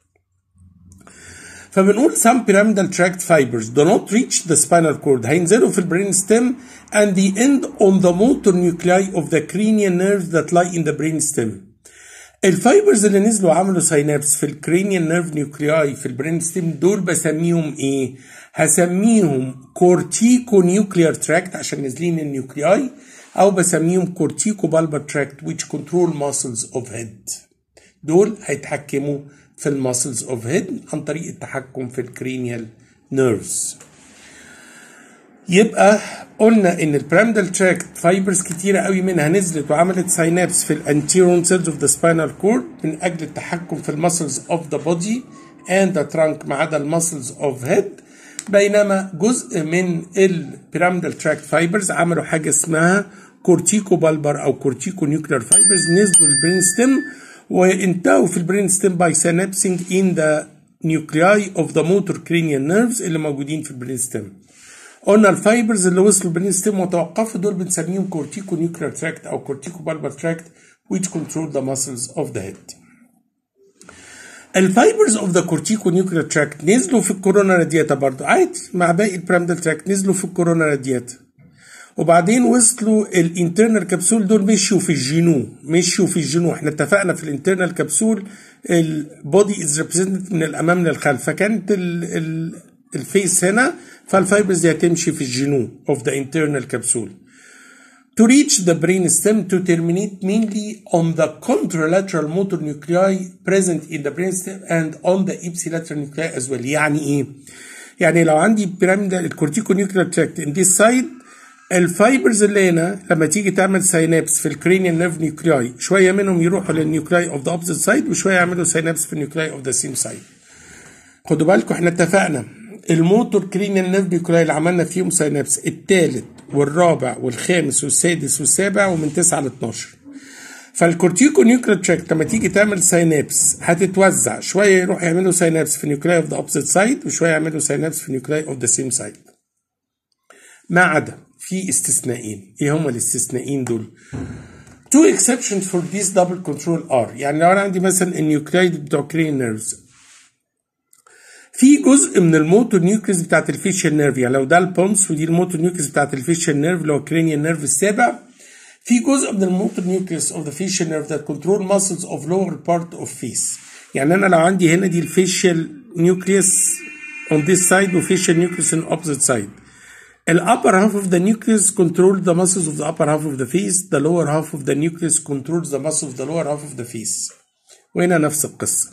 فبنقول some pyramidal tract fibers do not reach the spinal cord هينزلوا في البرين stem and the end on the motor nuclei of the cranial nerves that lie in the brain stem الفايبرز اللي نزلوا عملوا ساينابس في الكرينيال نيرف نيوكلياي في البرين ستيم دول بسميهم ايه؟ هسميهم كورتيكو نيوكليار تراكت عشان نازلين النيوكلياي او بسميهم كورتيكو بالبر تراكت which control muscles of head دول هيتحكموا في الماسلز اوف هيد عن طريق التحكم في الكرينيال نيرفز يبقى قلنا ان البيراميدال تراكت فايبرز كتيره قوي منها نزلت وعملت ساينابس في الانتيرون سيلز اوف ذا سباينال كورد من اجل التحكم في المسلز اوف ذا بودي اند ذا ترانك ما عدا المسلز اوف هيد بينما جزء من البيراميدال تراكت فايبرز عملوا حاجه اسمها كورتيكو بالبر او كورتيكو نيوكلير فايبرز نزلوا البرين ستيم وانتهوا في البرين ستيم باي سينابسنج ان ذا نيوكلياي اوف ذا موتور كرينيال نيرفز اللي موجودين في البرين ستيم قلنا الفايبرز اللي وصلوا البرين ستيم وتوقفوا دول بنسميهم كورتيكو نيوكلير تراكت او كورتيكو بالبر تراكت which control the muscles of the head. الفايبرز اوف ذا كورتيكو نيوكلير تراكت نزلوا في الكورونا رادياتا برضو عادي مع باقي البرامدال تراكت نزلوا في الكورونا رادياتا وبعدين وصلوا الانترنال كبسول دول مشوا في الجينو مشوا في الجينو احنا اتفقنا في الانترنال كبسول البودي از ريبريزنتد من الامام للخلف فكانت ال ال الفيس هنا فالفايبرز دي هتمشي في الجينو of the internal capsule. To reach the brain stem to terminate mainly on the contralateral motor nuclei present in the brain stem and on the ipsilateral nuclei as well. يعني ايه؟ يعني لو عندي بيراميدال الكورتيكو نيوكلير تراكت in this side الفايبرز اللي هنا لما تيجي تعمل ساينابس في الكرينيال نيرف نيوكلاي شويه منهم يروحوا للنيوكلاي اوف ذا اوبزيت سايد وشويه يعملوا ساينابس في النيوكلاي اوف ذا سيم سايد. خدوا بالكم احنا اتفقنا الموتور كرينيال نيرف نيوكلاي اللي عملنا فيهم ساينابس الثالث والرابع والخامس والسادس والسابع ومن 9 ل 12 فالكورتيكو نيوكلير تراكت لما تيجي تعمل ساينابس هتتوزع شويه يروح يعملوا ساينابس في نيوكلاي اوف ذا اوبزيت سايد وشويه يعملوا ساينابس في نيوكلاي اوف ذا سيم سايد ما عدا في استثنائين ايه هم الاستثنائين دول two exceptions for this double control are يعني لو انا عندي مثلا النيوكلايد بتوع كرين نيرفز في جزء من الموتور نيوكليس بتاعت الفيشال نيرف يعني لو ده البونس ودي الموتور نيوكليس بتاعت الفيشال نيرف اللي هو الكرينيال نيرف السابع في جزء من الموتور نيوكليس اوف ذا فيشال نيرف that control muscles of lower part of face يعني انا لو عندي هنا دي الفيشال نيوكليس on this side وفيشال نيوكليس on opposite side The upper half of the nucleus controls the muscles of the upper half of the face. The lower half of the nucleus controls the muscles of the lower half of the face. وهنا نفس القصة.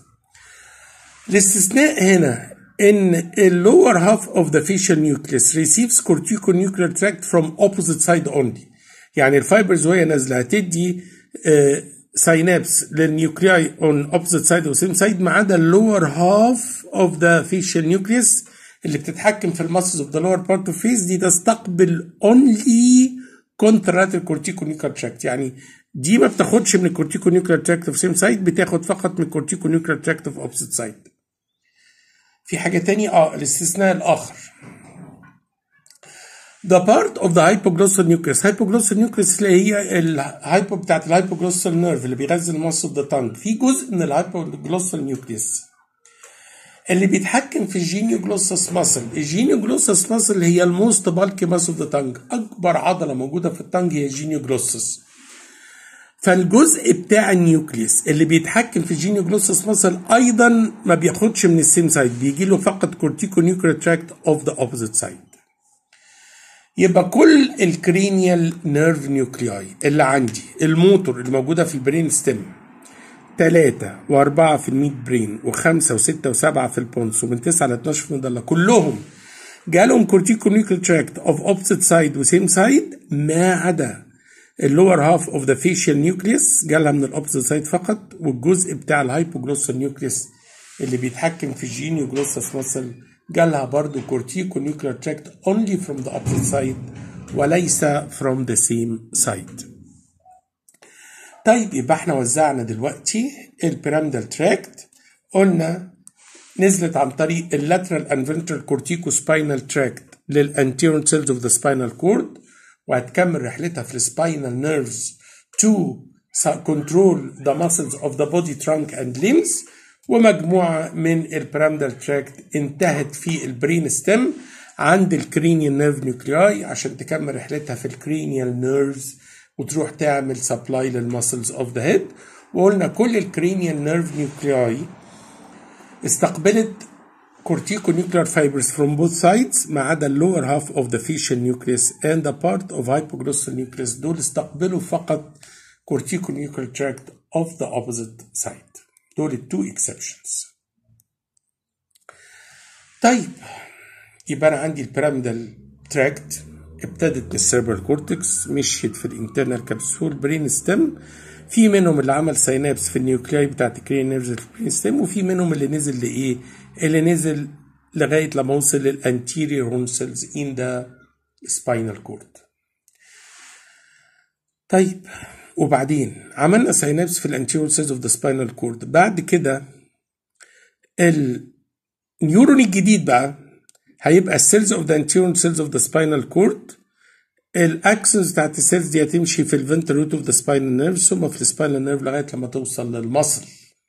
الاستثناء هنا ان اللور half of the facial nucleus receives corticonuclear tract from opposite side only. يعني الفايبرز وهي نازلة هتدي ساينابس للنيوكلياي on opposite side و same side ما عدا اللور half of the facial nucleus اللي بتتحكم في المسلز اوف ذا لور بارت اوف فيس دي تستقبل اونلي كونتراتيف كورتيكو نيوكلير تراكت يعني دي ما بتاخدش من الكورتيكو نيوكلير تراكت اوف سيم سايد بتاخد فقط من الكورتيكو نيوكلير تراكت اوف اوبسيت سايد في حاجه تانية اه الاستثناء الاخر The part of the hypoglossal nucleus hypoglossal nucleus اللي هي الهايبو بتاعت الهايبوجلوسال نيرف اللي بيغذي المص اوف ذا تانج في جزء من الهايبوجلوسال نيوكليوس اللي بيتحكم في الجينيوجلوسس ماسل الجينيوجلوسس ماسل هي الموست بالكي ماس اوف ذا تانج اكبر عضله موجوده في التانج هي الجينيوجلوسس فالجزء بتاع النيوكليوس اللي بيتحكم في الجينيوجلوسس ماسل ايضا ما بياخدش من السيم سايد بيجي له فقط كورتيكو نيوكلير تراكت اوف ذا اوبوزيت سايد يبقى كل الكرينيال نيرف نيوكلياي اللي عندي الموتور اللي موجوده في البرين ستيم ثلاثة وأربعة في الميد برين وخمسة وستة وسبعة في البونس ومن تسعة ل 12 في المضلة كلهم جالهم كورتيكو نيوكلير تراكت اوف اوبسيت سايد وسيم سايد ما عدا اللور هاف اوف ذا فيشال نيوكليوس جالها من الاوبسيت سايد فقط والجزء بتاع الهايبوجلوسال نيوكليوس اللي بيتحكم في الجينيوجلوسس ماسل جالها برضو كورتيكو نيوكلير تراكت only from the opposite side وليس from the same side طيب يبقى احنا وزعنا دلوقتي البيراميدال تراكت قلنا نزلت عن طريق اللاترال and ventral corticospinal tract للانتيرون سيلز اوف ذا سباينال كورد وهتكمل رحلتها في السباينال نيرفز to control the muscles of the body trunk and limbs ومجموعة من البرامدال تراكت انتهت في البرين ستيم عند الكرينيال نيرف نيوكلياي عشان تكمل رحلتها في الكرينيال نيرفز وتروح تعمل سبلاي للمسلز اوف ذا هيد وقلنا كل الكرينيال نيرف نيوكلياي استقبلت corticonuclear fibers from both sides ما عدا lower half of the facial nucleus and the part of hypoglossal nucleus دول استقبلوا فقط corticonuclear tract of the opposite side دول التو exceptions طيب يبقى انا عندي البيراميدال تراكت ابتدت من السيربرال كورتكس مشيت في الانترنال كابسول برين ستيم في منهم اللي عمل سينابس في النيوكلاي بتاعت الكرين نيرفز في البرين ستيم وفي منهم اللي نزل لايه اللي نزل لغايه لما وصل للانتيريور هورن سيلز ان ذا سباينال كورد طيب وبعدين عملنا سينابس في الانتيريور سيلز اوف ذا سباينال كورد بعد كده النيورون الجديد بقى هيبقى السيلز اوف ذا انتيريور سيلز اوف ذا سباينال كورد الاكسس بتاعت السيلز دي هتمشي في الفنتر روت اوف ذا سباينال نيرف ثم في السباينال نيرف لغايه لما توصل للمصل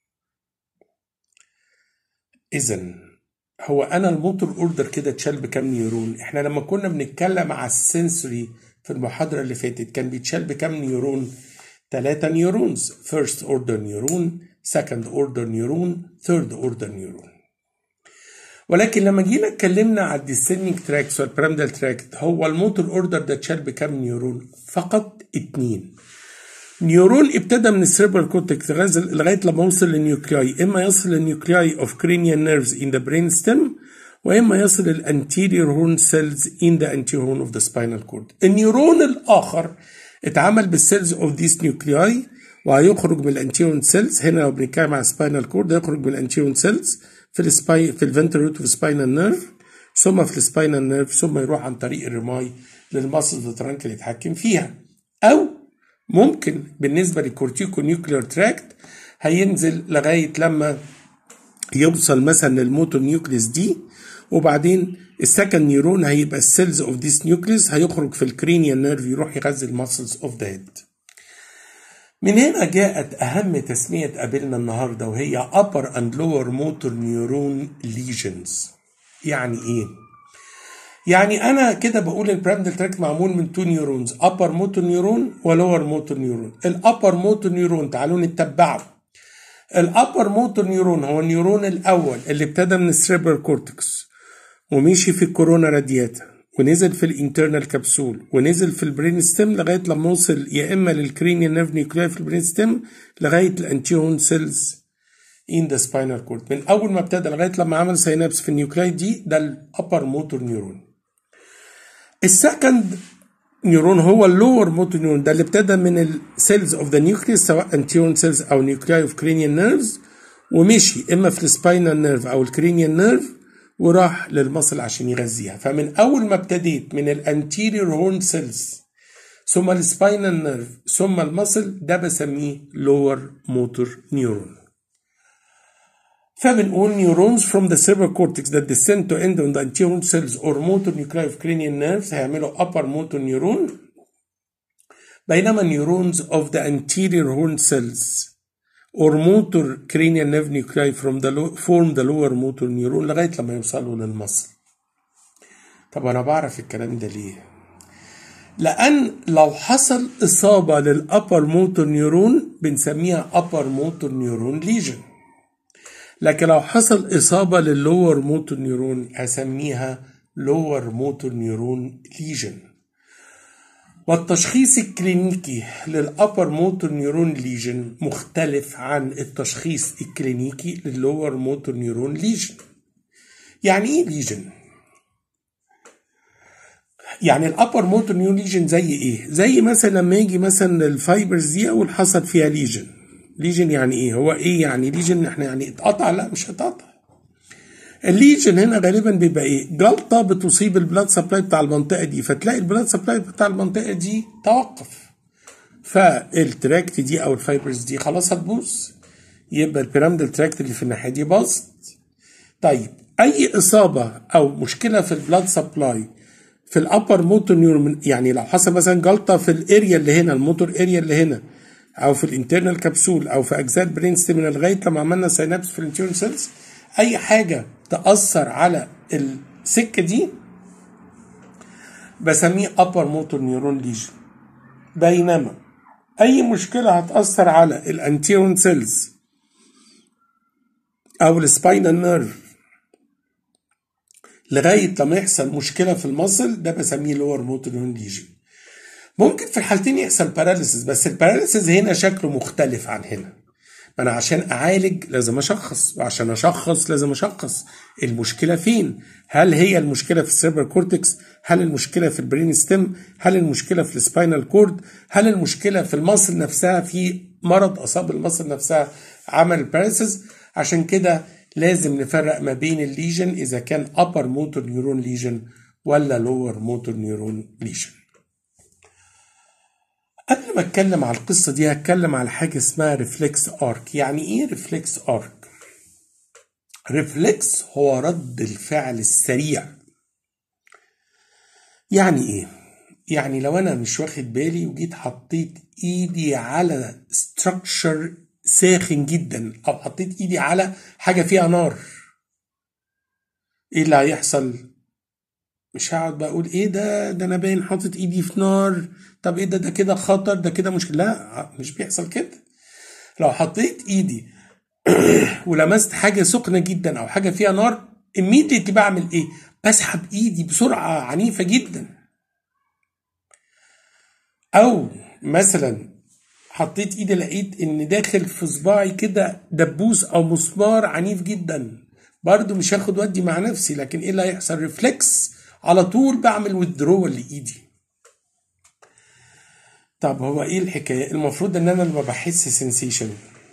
اذا هو انا الموتور اوردر كده اتشال بكام نيورون احنا لما كنا بنتكلم على السنسوري في المحاضره اللي فاتت كان بيتشال بكام نيورون ثلاثة نيورونز فيرست اوردر نيورون سكند اوردر نيورون ثيرد اوردر نيورون ولكن لما جينا اتكلمنا على الديسندنج تراكس والبيراميدال تراكت هو الموتور اوردر ده اتشال بكام نيورون فقط اتنين نيورون ابتدى من السيربرال كورتكس لغايه لما وصل للنيوكلياي اما يصل للنيوكلياي اوف cranial nerves in the brain stem واما يصل للانتيريور هورن سيلز ان ذا anterior horn اوف ذا سباينال كورد النيورون الاخر اتعمل بالسيلز اوف ذيس نيوكلياي وهيخرج من الانتيرون سيلز هنا لو بنتكلم على سباينال كورد هيخرج من الانتيرون سيلز في السباي في الفنتر روت اوف سباينال نيرف ثم في السباينال نيرف ثم يروح عن طريق الرماي للماسل ترانك اللي يتحكم فيها او ممكن بالنسبه للكورتيكو نيوكلير تراكت هينزل لغايه لما يوصل مثلا للموتور نيوكليس دي وبعدين السكند نيورون هيبقى السيلز اوف ذيس نيوكليس هيخرج في الكرينيال نيرف يروح يغذي الماسلز اوف ذا هيد من هنا جاءت أهم تسمية قابلنا النهاردة وهي upper and lower motor neuron lesions يعني إيه؟ يعني أنا كده بقول البرامدل تراك معمول من تو نيورونز upper motor neuron و lower motor neuron الupper motor neuron تعالوا نتبعه الابر موتور نيورون هو النيورون الاول اللي ابتدى من السريبرال كورتكس ومشي في الكورونا رادياتا ونزل في الانترنال كبسول ونزل في البرين ستيم لغايه لما وصل يا اما للكرينيال نيرف نيوكلاي في البرين ستيم لغايه الانتيون سيلز ان ذا سباينال كورد من اول ما ابتدى لغايه لما عمل سينابس في النيوكلاي دي ده الابر موتور نيورون السكند نيورون هو اللور موتور نيورون ده اللي ابتدى من السيلز اوف ذا نيوكليس سواء انتيون سيلز او نيوكلاي اوف كرينيال نيرفز ومشي اما في السباينال نيرف او الكرينيال نيرف وراح للمصل عشان يغذيها فمن اول ما ابتديت من الانتيريور هورن سيلز ثم السباينال نيرف ثم المصل ده بسميه لور موتور نيورون فبنقول neurons from the cerebral cortex that descend to end on the anterior cells or motor nuclei of cranial nerves هيعملوا upper motor neuron بينما neurons of the anterior horn cells or motor cranial nerve nuclei from the low, form the lower motor neuron لغاية لما يوصلوا للمصل طب أنا بعرف الكلام ده ليه؟ لأن لو حصل إصابة للأبر موتور نيورون بنسميها upper motor neuron lesion لكن لو حصل إصابة لللور موتور نيورون هسميها لور موتور نيورون ليجن والتشخيص الكلينيكي للأبر موتور نيورون ليجن مختلف عن التشخيص الكلينيكي لللور موتور نيورون ليجن يعني ايه ليجن؟ يعني الابر موتور نيورون ليجن زي ايه؟ زي مثلا لما يجي مثلا الفايبرز دي اول حصل فيها ليجن ليجن يعني ايه هو ايه يعني ليجن احنا يعني اتقطع لا مش اتقطع الليجن هنا غالبا بيبقى ايه جلطه بتصيب البلاد سبلاي بتاع المنطقه دي فتلاقي البلاد سبلاي بتاع المنطقه دي توقف فالتراكت دي او الفايبرز دي خلاص هتبوظ يبقى البيراميدال تراكت اللي في الناحيه دي باظت طيب اي اصابه او مشكله في البلاد سبلاي في الابر موتور نيورون يعني لو حصل مثلا جلطه في الاريا اللي هنا الموتور اريا اللي هنا او في الانترنال كبسول او في اجزاء البرين ستيم لغايه لما عملنا سينابس في الانتيرون سيلز اي حاجه تاثر على السكه دي بسميه upper motor neuron lesion بينما اي مشكله هتاثر على الانتيرون سيلز او السباينال نيرف لغايه لما يحصل مشكله في المصل ده بسميه لور موتور نيورون ليجن ممكن في الحالتين يحصل باراليسيس بس الباراليسيس هنا شكله مختلف عن هنا انا عشان اعالج لازم اشخص وعشان اشخص لازم اشخص المشكله فين هل هي المشكله في السيربر كورتكس هل المشكله في البرين ستيم هل المشكله في السباينال كورد هل المشكله في المصل نفسها في مرض اصاب المصل نفسها عمل باراليسيس عشان كده لازم نفرق ما بين الليجن اذا كان upper motor neuron lesion ولا lower motor neuron lesion قبل ما اتكلم على القصة دي هتكلم على حاجة اسمها ريفلكس ارك يعني ايه ريفلكس ارك ريفلكس هو رد الفعل السريع يعني ايه يعني لو انا مش واخد بالي وجيت حطيت ايدي على ستراكشر ساخن جدا او حطيت ايدي على حاجه فيها نار ايه اللي هيحصل مش هقعد بقى اقول ايه ده ده انا باين حاطط ايدي في نار طب ايه ده ده كده خطر ده كده مشكله لا مش بيحصل كده لو حطيت ايدي ولمست حاجه سخنه جدا او حاجه فيها نار immediately بعمل ايه بسحب ايدي بسرعه عنيفه جدا او مثلا حطيت ايدي لقيت ان داخل في صباعي كده دبوس او مسمار عنيف جدا برضو مش هاخد ودي مع نفسي لكن ايه اللي هيحصل ريفلكس على طول بعمل ويدرول لايدي طب هو ايه الحكايه المفروض ان انا لما بحس سensation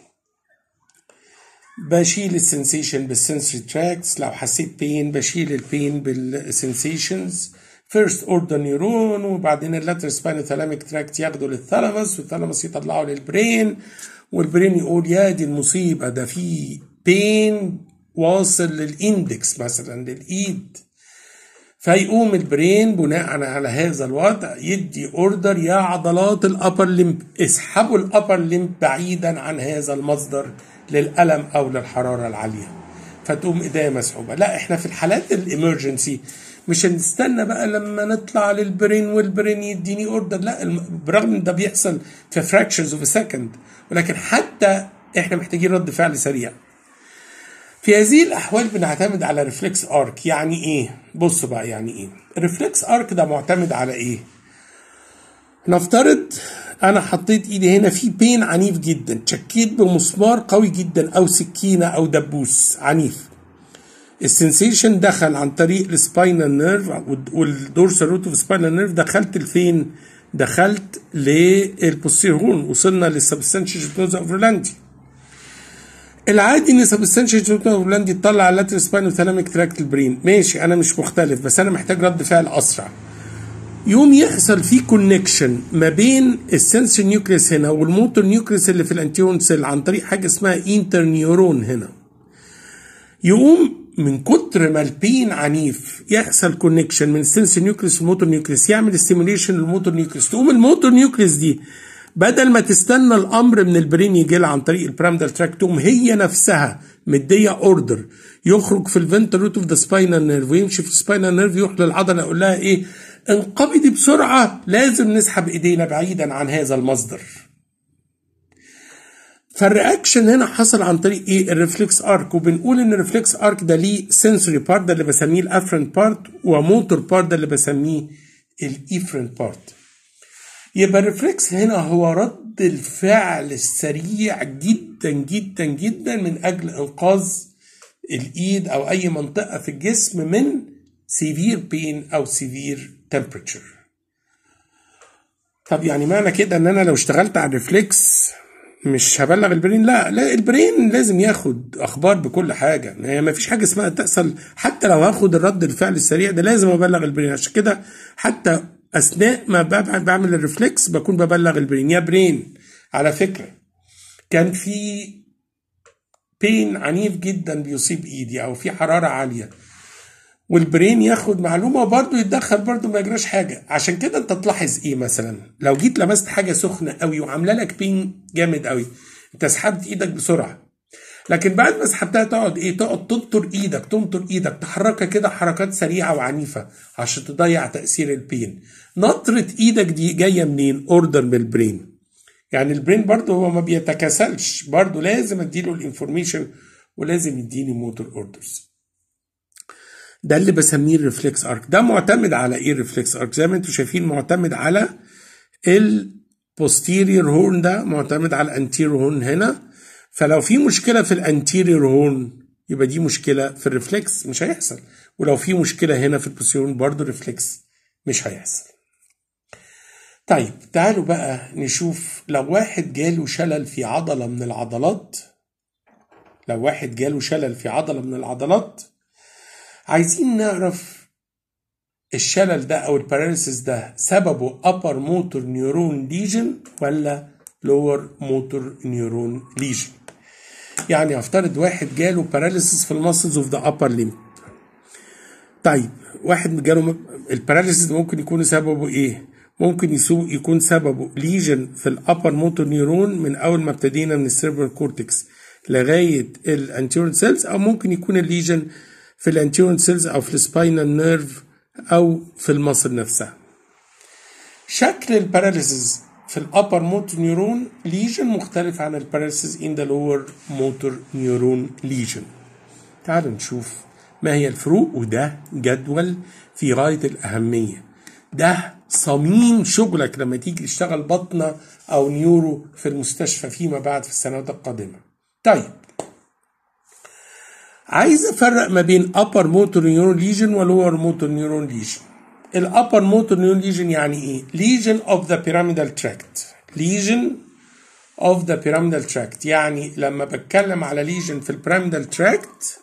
بشيل السنسيشن بالسنسوري تراكس لو حسيت بين بشيل البين بالسنسيشنز فيرست اوردر نيرون وبعدين اللاتر سباينال ثالاميك تراكت ياخده للثالاموس والثالاموس يطلعه للبرين والبرين يقول يا دي المصيبه ده في بين واصل للاندكس مثلا للايد فيقوم البرين بناء على هذا الوضع يدي اوردر يا عضلات الابر لمب اسحبوا الابر لمب بعيدا عن هذا المصدر للالم او للحراره العاليه فتقوم ايديا مسحوبه لا احنا في الحالات الامرجنسي مش هنستنى بقى لما نطلع للبرين والبرين يديني اوردر لا برغم ان ده بيحصل في فراكشرز اوف سكند ولكن حتى احنا محتاجين رد فعل سريع في هذه الاحوال بنعتمد على ريفلكس ارك يعني ايه بص بقى يعني ايه ريفلكس ارك ده معتمد على ايه نفترض انا حطيت ايدي هنا في بين عنيف جدا شكيت بمسمار قوي جدا او سكينه او دبوس عنيف السنسيشن دخل عن طريق السباينال نيرف والدورسال روت اوف سباينال نيرف دخلت لفين دخلت للبوستيرون وصلنا للسبستانشيال جيبنوز اوفرلاندي العادي ان سبستانشيال جيبنوز اوفرلاندي تطلع على اللاتر سباينال ثالاميك تراكت البرين ماشي انا مش مختلف بس انا محتاج رد فعل اسرع يوم يحصل في كونكشن ما بين السنسور نيوكليس هنا والموتور نيوكليس اللي في الانتيون سيل عن طريق حاجه اسمها انتر نيورون هنا يقوم من كتر ما البين عنيف يحصل كونكشن من السنسور نيوكليس والموتور نيوكليس يعمل ستيميوليشن للموتور نيوكليس تقوم الموتور نيوكليس دي بدل ما تستنى الامر من البرين يجي لها عن طريق البرامدال تراك تقوم هي نفسها مديه اوردر يخرج في الفنتر روت اوف ذا سباينال نيرف ويمشي في السباينال نيرف يروح للعضله يقول لها ايه انقبضي بسرعه لازم نسحب ايدينا بعيدا عن هذا المصدر فالرياكشن هنا حصل عن طريق ايه الريفلكس ارك وبنقول ان الريفلكس ارك ده ليه سنسوري بارت ده اللي بسميه الافرنت بارت وموتور بارت ده اللي بسميه الايفرنت بارت يبقى الريفلكس هنا هو رد الفعل السريع جدا جدا جدا من اجل انقاذ الايد او اي منطقه في الجسم من سيفير بين او سيفير تمبرتشر طب يعني معنى كده ان انا لو اشتغلت على الريفلكس مش هبلغ البرين لا لا البرين لازم ياخد اخبار بكل حاجه يعني ما فيش حاجه اسمها تحصل حتى لو هاخد الرد الفعل السريع ده لازم ابلغ البرين عشان كده حتى اثناء ما بعمل الريفلكس بكون ببلغ البرين يا برين على فكره كان في بين عنيف جدا بيصيب ايدي او في حراره عاليه والبرين ياخد معلومه وبرضه يتدخل برضه ما يجراش حاجه عشان كده انت تلاحظ ايه مثلا لو جيت لمست حاجه سخنه قوي وعامله لك بين جامد قوي انت سحبت ايدك بسرعه لكن بعد ما سحبتها تقعد ايه تقعد تنطر ايدك تنطر ايدك تحركها كده حركات سريعه وعنيفه عشان تضيع تاثير البين نطره ايدك دي جايه منين اوردر من البرين يعني البرين برضه هو ما بيتكاسلش برضه لازم اديله الانفورميشن ولازم يديني موتور اوردرز ده اللي بسميه الريفلكس ارك ده معتمد على ايه الريفلكس ارك زي ما انتم شايفين معتمد على البوستيريور هورن ده معتمد على الانتيريور هورن هنا فلو في مشكله في الانتيريور هورن يبقى دي مشكله في الريفلكس مش هيحصل ولو في مشكله هنا في البوستيريور برضه ريفلكس مش هيحصل طيب تعالوا بقى نشوف لو واحد جاله شلل في عضله من العضلات لو واحد جاله شلل في عضله من العضلات عايزين نعرف الشلل ده او الباراليسيس ده سببه upper motor neuron lesion ولا lower motor neuron lesion يعني هفترض واحد جاله باراليسيس في المسلز اوف ذا upper limb طيب واحد جاله الباراليسيس ممكن يكون سببه ايه ممكن يسوء يكون سببه ليجن في الابر موتور نيورون من اول ما ابتدينا من السيربر كورتكس لغايه الانتيرون سيلز او ممكن يكون الليجن في الانتيرون سيلز او في السباينال نيرف او في المصل نفسها شكل الباراليسيس في الابر موتور نيورون ليجن مختلف عن الباراليسيس ان ذا لور موتور نيورون ليجن تعالوا نشوف ما هي الفروق وده جدول في غايه الاهميه ده صميم شغلك لما تيجي تشتغل بطنه او نيورو في المستشفى فيما بعد في السنوات القادمه طيب عايز افرق ما بين upper motor neuron lesion و lower motor neuron lesion الابر motor neuron lesion يعني ايه lesion of the pyramidal tract lesion of the pyramidal tract يعني لما بتكلم على lesion في البيراميدال tract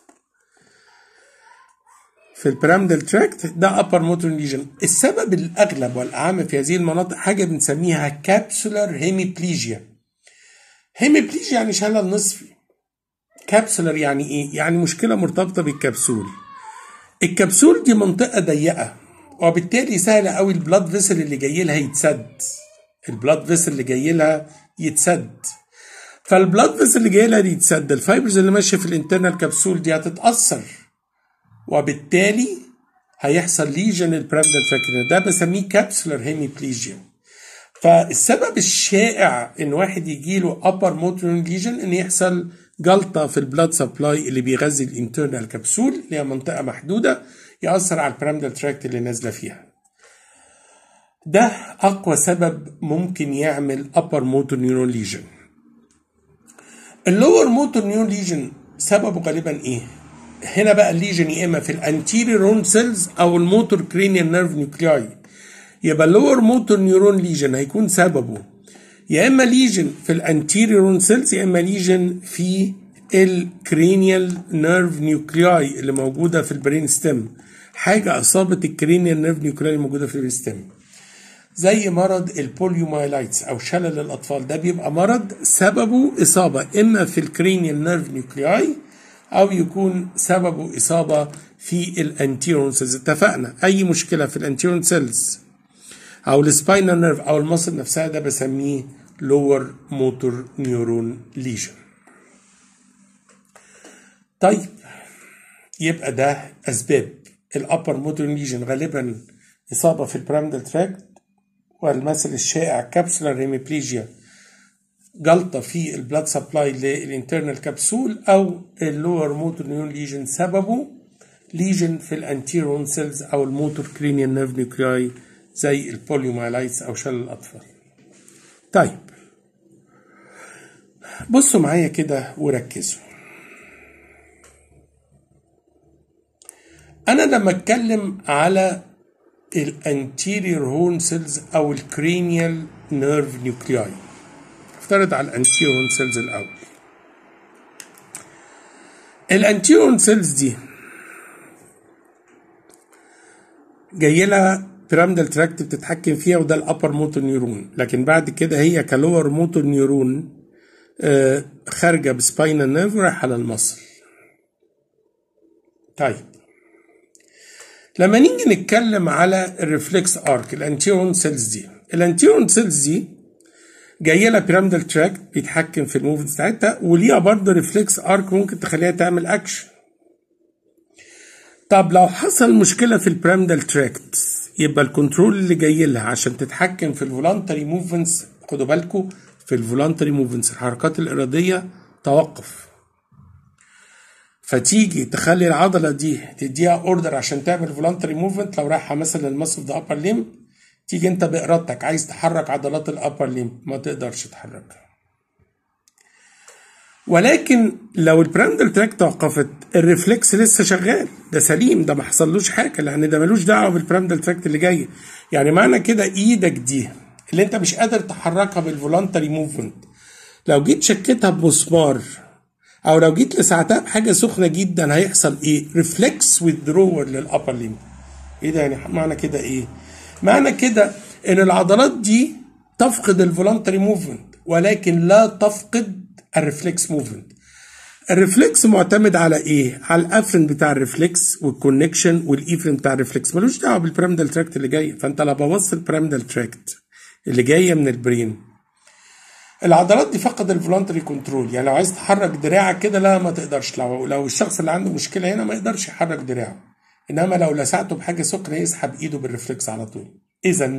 في البيراميدال تراكت ده upper motor lesion السبب الاغلب والاعم في هذه المناطق حاجه بنسميها كابسولار هيميبليجيا هيميبليجيا يعني شلل نصفي كابسولار يعني ايه يعني مشكله مرتبطه بالكبسول الكبسول دي منطقه ضيقه وبالتالي سهل قوي البلاد فيسل اللي جاي لها يتسد البلاد فيسل اللي جاي لها يتسد فالبلاد فيسل اللي جاي لها دي يتسد الفايبرز اللي ماشيه في الانترنال كبسول دي هتتاثر وبالتالي هيحصل ليجن البيراميدال تراكت ده بسميه كابسولار هيميبليجيا فالسبب الشائع ان واحد يجي له ابر موتور ليجن ان يحصل جلطه في البلاد سبلاي اللي بيغذي الانترنال كبسول اللي هي منطقه محدوده ياثر على البيراميدال تراكت اللي نازله فيها ده اقوى سبب ممكن يعمل ابر موتور نيورون ليجن اللور موتور نيورون ليجن سببه غالبا ايه هنا بقى الليجن يا اما في الانتيريور هورن سيلز او الموتور كرينيال نيرف نيوكلياي يبقى اللور موتور نيورون ليجن هيكون سببه يا اما ليجن في الانتيريور هورن سيلز يا اما ليجن في الكرينيال نيرف نيوكلياي اللي موجوده في البرين ستيم حاجه اصابت الكرينيال نيرف نيوكلياي الموجوده في البرين ستيم زي مرض البوليومايلايتس او شلل الاطفال ده بيبقى مرض سببه اصابه اما في الكرينيال نيرف نيوكلياي او يكون سببه اصابه في الانتيرون سيلز اتفقنا اي مشكله في الانتيرون سيلز او السباينال نيرف او المصل نفسها ده بسميه لور موتور نيورون ليجن طيب يبقى ده اسباب الابر موتور ليجن غالبا اصابه في البيراميدال تراكت والمثل الشائع كابسولار هيميبليجيا جلطة في البلاد سبلاي للانترنال كبسول أو اللور موتور نيون ليجن سببه ليجن في الانتيرون سيلز أو الموتور كرينيال نيرف نيوكلاي زي البوليومايلايتس أو شلل الأطفال. طيب بصوا معايا كده وركزوا. أنا لما أتكلم على الانتيريور هورن سيلز أو الكرينيال نيرف نيوكلاي افترض على الانتيرون سيلز الاول الانتيرون سيلز دي جاي لها بيراميدال تراكت بتتحكم فيها وده الابر موتور نيورون لكن بعد كده هي كلور موتور نيورون آه، خارجه بسباينال نيرف ورايحه للمصل طيب لما نيجي نتكلم على الريفلكس ارك الانتيرون سيلز دي الانتيرون سيلز دي جايه لها بيراميدال تراكت بيتحكم في الموفمنت بتاعتها وليها برضه ريفلكس ارك ممكن تخليها تعمل اكشن طب لو حصل مشكله في البيراميدال تراكت يبقى الكنترول اللي جاي لها عشان تتحكم في الفولانتري موفمنتس خدوا بالكم في الفولانتري موفمنتس الحركات الاراديه توقف فتيجي تخلي العضله دي تديها اوردر عشان تعمل فولانتري موفمنت لو رايحه مثلا للمصل ذا ابر ليم تيجي انت بارادتك عايز تحرك عضلات الابر ليم ما تقدرش تحركها ولكن لو البراندل تراك توقفت الريفلكس لسه شغال ده سليم ده ما حصلوش حاجه لان ده ملوش دعوه بالبراندل تراك اللي جاي يعني معنى كده ايدك دي اللي انت مش قادر تحركها بالفولانتري موفمنت لو جيت شكيتها بمسمار او لو جيت لساعتها بحاجه سخنه جدا هيحصل ايه ريفلكس ويدرور للابر ليم ايه ده يعني معنى كده ايه معنى كده ان العضلات دي تفقد الفولانتري موفمنت ولكن لا تفقد الريفلكس موفمنت الريفلكس معتمد على ايه على الافرن بتاع الريفلكس والكونكشن والايفرن بتاع الريفلكس ملوش دعوه بالبيراميدال تراكت اللي جايه فانت لو بوظت البيراميدال تراكت اللي جايه من البرين العضلات دي فقد الفولانتري كنترول يعني لو عايز تحرك دراعك كده لا ما تقدرش لو لو الشخص اللي عنده مشكله هنا ما يقدرش يحرك دراعه انما لو لسعته بحاجه سخنه يسحب ايده بالريفلكس على طول اذا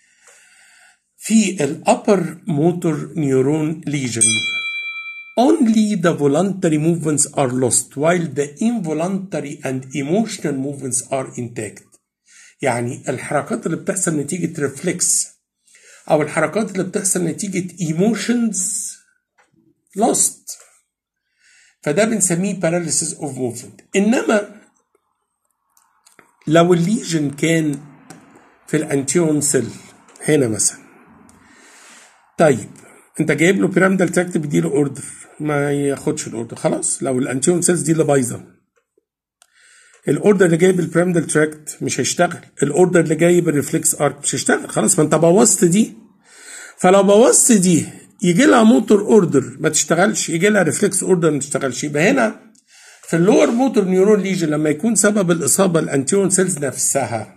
في الابر موتور نيورون ليجن only the voluntary movements are lost while the involuntary and emotional movements are intact يعني الحركات اللي بتحصل نتيجة ريفلكس أو الحركات اللي بتحصل نتيجة emotions lost فده بنسميه paralysis of movement إنما لو الليجن كان في الانتيون سيل هنا مثلا طيب انت جايب له بيراميدال تراكت بيديله اوردر ما ياخدش الاوردر خلاص لو الانتيون سيلز دي اللي بايظه الاوردر اللي جايب البيراميدال تراكت مش هيشتغل الاوردر اللي جايب الريفلكس ارك مش هيشتغل خلاص ما انت بوظت دي فلو بوظت دي يجي لها موتور اوردر ما تشتغلش يجي لها ريفلكس اوردر ما تشتغلش يبقى هنا في اللور موتور نيورون ليجن لما يكون سبب الاصابه الانتيون سيلز نفسها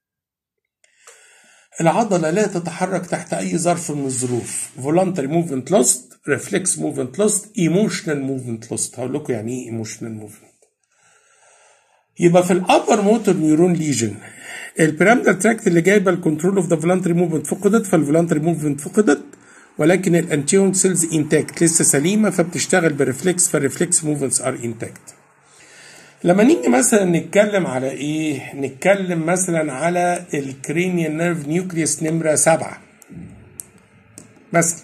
العضلة لا تتحرك تحت أي ظرف من الظروف voluntary movement lost reflex movement lost emotional movement lost هقول لكم يعني إيه emotional movement يبقى في الأبر موتور نيورون ليجن البيراميدال تراكت اللي جايبه الكنترول اوف ذا فولانتري موفمنت فقدت فالفولانتري موفمنت فقدت ولكن الانتيون سيلز انتاكت لسه سليمه فبتشتغل بالريفلكس فالريفلكس موفمنتس ار انتاكت لما نيجي مثلا نتكلم على ايه نتكلم مثلا على الكرينيال نيرف نيوكليوس نمرة سبعة مثلا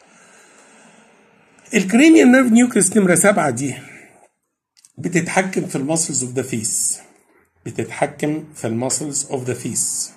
الكرينيال نيرف نيوكليوس نمرة سبعة دي بتتحكم في الماسلز اوف ذا فيس بتتحكم في الماسلز اوف ذا فيس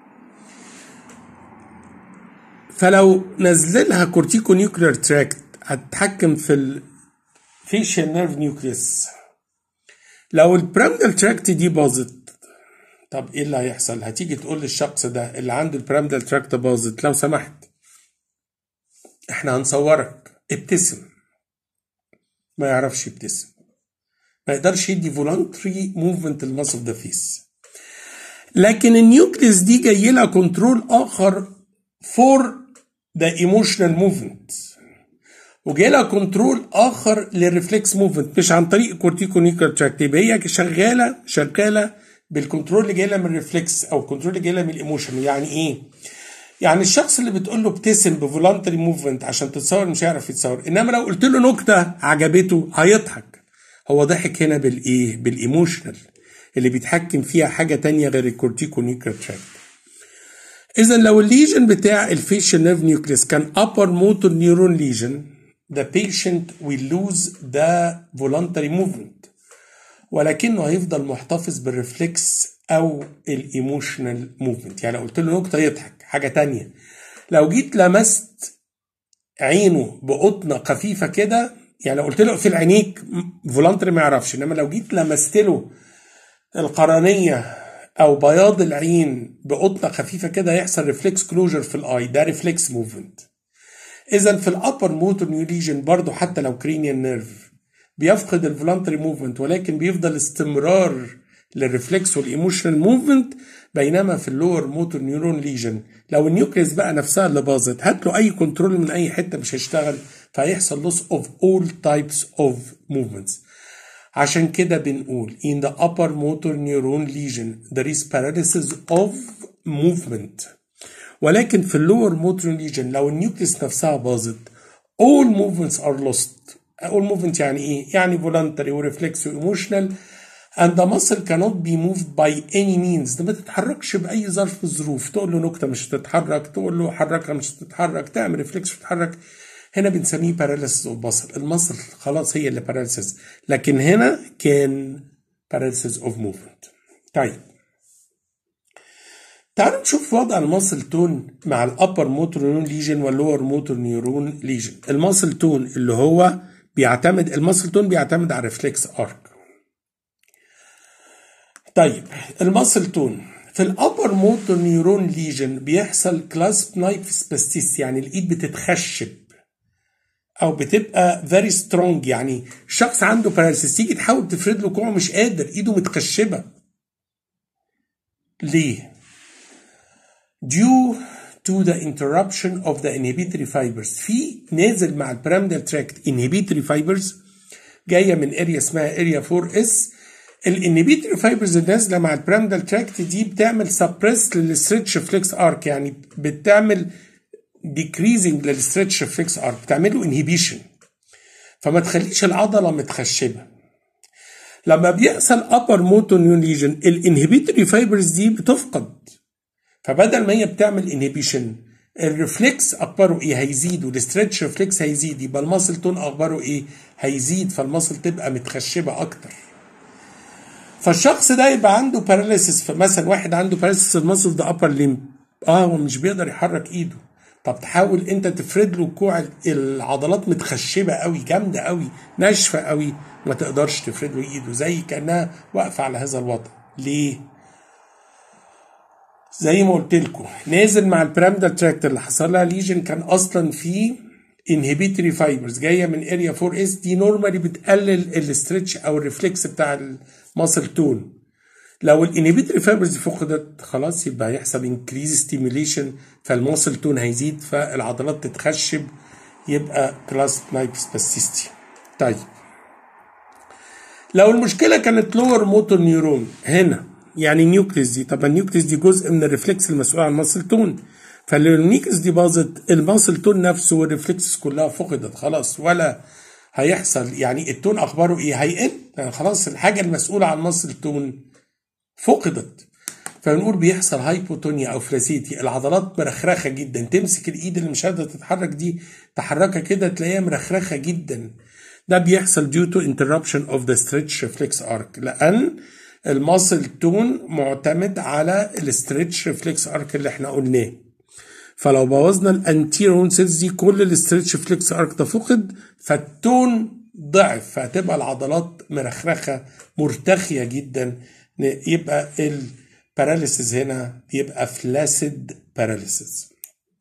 فلو نزل لها كورتيكو نيوكلير تراكت هتتحكم في الفيشال نيرف نيوكليوس لو البرامدال تراكت دي باظت طب ايه اللي هيحصل هتيجي تقول للشخص ده اللي عنده البرامدال تراكت باظت لو سمحت احنا هنصورك ابتسم ما يعرفش يبتسم ما يقدرش يدي فولونتري موفمنت الماس اوف ذا فيس لكن النيوكليس دي جاي لها كنترول اخر فور ذا ايموشنال موفمنت وجاي لها كنترول اخر للريفلكس موفمنت مش عن طريق كورتيكو نيكر تراكت يبقى هي شغاله شغاله بالكنترول اللي جاي لها من الريفلكس او الكنترول اللي جاي لها من الايموشن يعني ايه؟ يعني الشخص اللي بتقول له ابتسم بفولانتري موفمنت عشان تتصور مش هيعرف يتصور انما لو قلت له نكته عجبته هيضحك هو ضحك هنا بالايه؟ بالايموشنال اللي بيتحكم فيها حاجه تانية غير الكورتيكو نيكر تراكت اذا لو الليجن بتاع الفيشل نيرف نيوكليس كان upper motor neuron lesion the patient will lose the voluntary movement ولكنه هيفضل محتفظ بالريفلكس او الايموشنال موفمنت يعني لو قلت له نكته يضحك حاجه تانية لو جيت لمست عينه بقطنه خفيفه كده يعني لو قلت له اقفل عينيك فولنتري ما يعرفش انما لو جيت لمست له القرنيه او بياض العين بقطنه خفيفه كده يحصل ريفلكس كلوجر في الاي ده ريفلكس موفمنت اذا في الابر موتور نيو ليجن برضه حتى لو كرينيال نيرف بيفقد الفولنتري موفمنت ولكن بيفضل استمرار للريفلكس والايموشنال موفمنت بينما في اللور موتور نيورون ليجن لو النيوكليس بقى نفسها اللي باظت هات له اي كنترول من اي حته مش هيشتغل فهيحصل loss of all types of movements عشان كده بنقول in the upper motor neuron lesion there is paralysis of movement ولكن في اللور موتور ليجن لو النيوكليس نفسها باظت all movements are lost all movement يعني ايه؟ يعني voluntary ورeflex وايموشنال and the muscle cannot be moved by any means ده ما تتحركش باي ظرف من الظروف تقول له نكته مش هتتحرك تقول له حركها مش هتتحرك تعمل ريفلكس مش هتتحرك هنا بنسميه باراليسيس اوف مصل المصل خلاص هي اللي باراليسيس لكن هنا كان باراليسيس اوف موفمنت طيب تعالوا نشوف وضع الماسل تون مع الابر موتور نيورون ليجن واللور موتور نيورون ليجن الماسل تون اللي هو بيعتمد الماسل تون بيعتمد على الريفلكس ارك طيب الماسل تون في الابر موتور نيورون ليجن بيحصل كلاسب نايف سباستيس يعني الايد بتتخشب او بتبقى فيري سترونج يعني شخص عنده باراليسيس تيجي تحاول تفرد له كوعه مش قادر ايده متخشبه ليه due to the interruption of the inhibitory fibers في نازل مع البرامدال تراكت inhibitory fibers جايه من اريا اسمها اريا 4 اس الانهبيتوري فايبرز النازله مع البرامدال تراكت دي بتعمل سبريس للستريتش فليكس ارك يعني بتعمل ديكريزنج للستريتش فليكس ارك بتعمل له انهبيشن فما تخليش العضله متخشبه لما بيحصل ابر موتور نيون ليجن الانهبيتوري فايبرز دي بتفقد فبدل ما هي بتعمل انهبيشن الريفلكس اخباره ايه هيزيد والستريتش ريفلكس هيزيد يبقى الماسل تون اخباره ايه هيزيد فالماسل تبقى متخشبه اكتر فالشخص ده يبقى عنده باراليسيس فمثلا واحد عنده باراليسيس الماسل ده ابر ليم اه هو مش بيقدر يحرك ايده طب تحاول انت تفرد له كوع العضلات متخشبه قوي جامده قوي ناشفه قوي ما تقدرش تفرد له ايده زي كانها واقفه على هذا الوضع ليه زي ما قلت لكم نازل مع البرامدال تراكت اللي حصل لها ليجن كان اصلا في انهبيتوري فايبرز جايه من اريا 4 اس دي نورمالي بتقلل الاسترتش او الريفلكس بتاع الماسل تون لو الانهبيتوري فايبرز فقدت خلاص يبقى هيحصل انكريز ستيميوليشن فالماسل تون هيزيد فالعضلات تتخشب يبقى كلاس نايف سباستيستي طيب لو المشكله كانت لور موتور نيورون هنا يعني النيوكليس دي طب النيوكليس دي جزء من الريفلكس المسؤول عن الماسل تون فلو النيوكليس دي باظت الماسل تون نفسه والريفلكسز كلها فقدت خلاص ولا هيحصل يعني التون اخباره ايه هيقل يعني خلاص الحاجه المسؤوله عن ماسل تون فقدت فبنقول بيحصل هايبوتونيا او فلاسيتي العضلات مرخرخه جدا تمسك الايد اللي مش قادره تتحرك دي تحركها كده تلاقيها مرخرخه جدا ده بيحصل due to interruption of the stretch reflex arc لان الماسل تون معتمد على الستريتش ريفلكس ارك اللي احنا قلناه فلو بوظنا الانتيرون سيلز دي كل الستريتش ريفلكس ارك ده فقد فالتون ضعف فهتبقى العضلات مرخرخه مرتخيه جدا يبقى الباراليسيس هنا بيبقى فلاسيد باراليسيس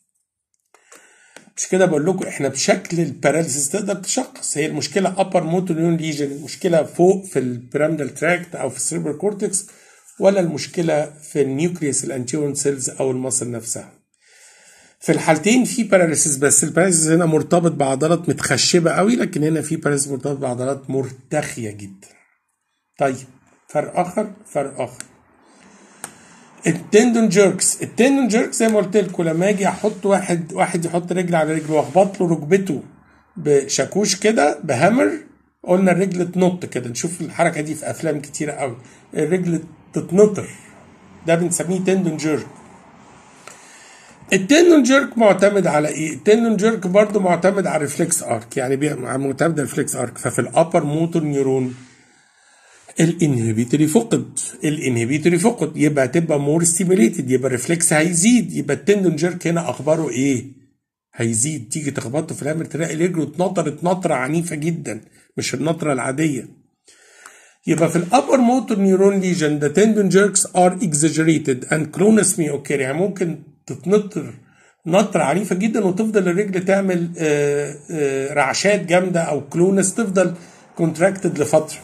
مش كده بقول لكم احنا بشكل الباراليسيس تقدر تشخص هي المشكله ابر موتور نيون ليجن المشكله فوق في البيراميدال تراكت او في السيربر كورتكس ولا المشكله في النيوكليوس الانتيرون سيلز او المصل نفسها في الحالتين في باراليسيس بس الباراليسيس هنا مرتبط بعضلات متخشبه قوي لكن هنا في باراليسيس مرتبط بعضلات مرتخيه جدا طيب فرق اخر فرق اخر التندون جيركس التندون جيركس زي ما قلت لكم لما اجي احط واحد واحد يحط رجل على رجل واخبط له ركبته بشاكوش كده بهامر قلنا الرجل تنط كده نشوف الحركه دي في افلام كتيره قوي الرجل تتنطر ده بنسميه تندون جيرك التندون جيرك معتمد على ايه؟ التندون جيرك برضه معتمد على الريفلكس ارك يعني معتمد على الريفلكس ارك ففي الابر موتور نيورون الانهبيتوري فقد الانهبيتوري فقد يبقى تبقى مور ستيميليتد يبقى الريفلكس هيزيد يبقى التندون جيرك هنا اخباره ايه؟ هيزيد تيجي تخبطه في الامر تلاقي رجله اتنطرت نطره عنيفه جدا مش النطره العاديه يبقى في الابر موتور نيورون ليجن the tendon jerks are exaggerated and clonus may occur يعني ممكن تتنطر نطره عنيفه جدا وتفضل الرجل تعمل آه، آه، رعشات جامده او كلونس تفضل كونتراكتد لفتره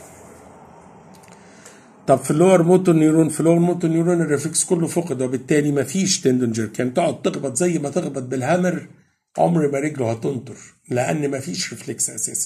طب في اللور موتور نيورون في اللور موتور نيورون الريفلكس كله فقد وبالتالي مفيش تندون جيرك يعني تقعد تخبط زي ما تخبط بالهامر عمر ما رجله هتنطر لان مفيش ريفلكس اساسا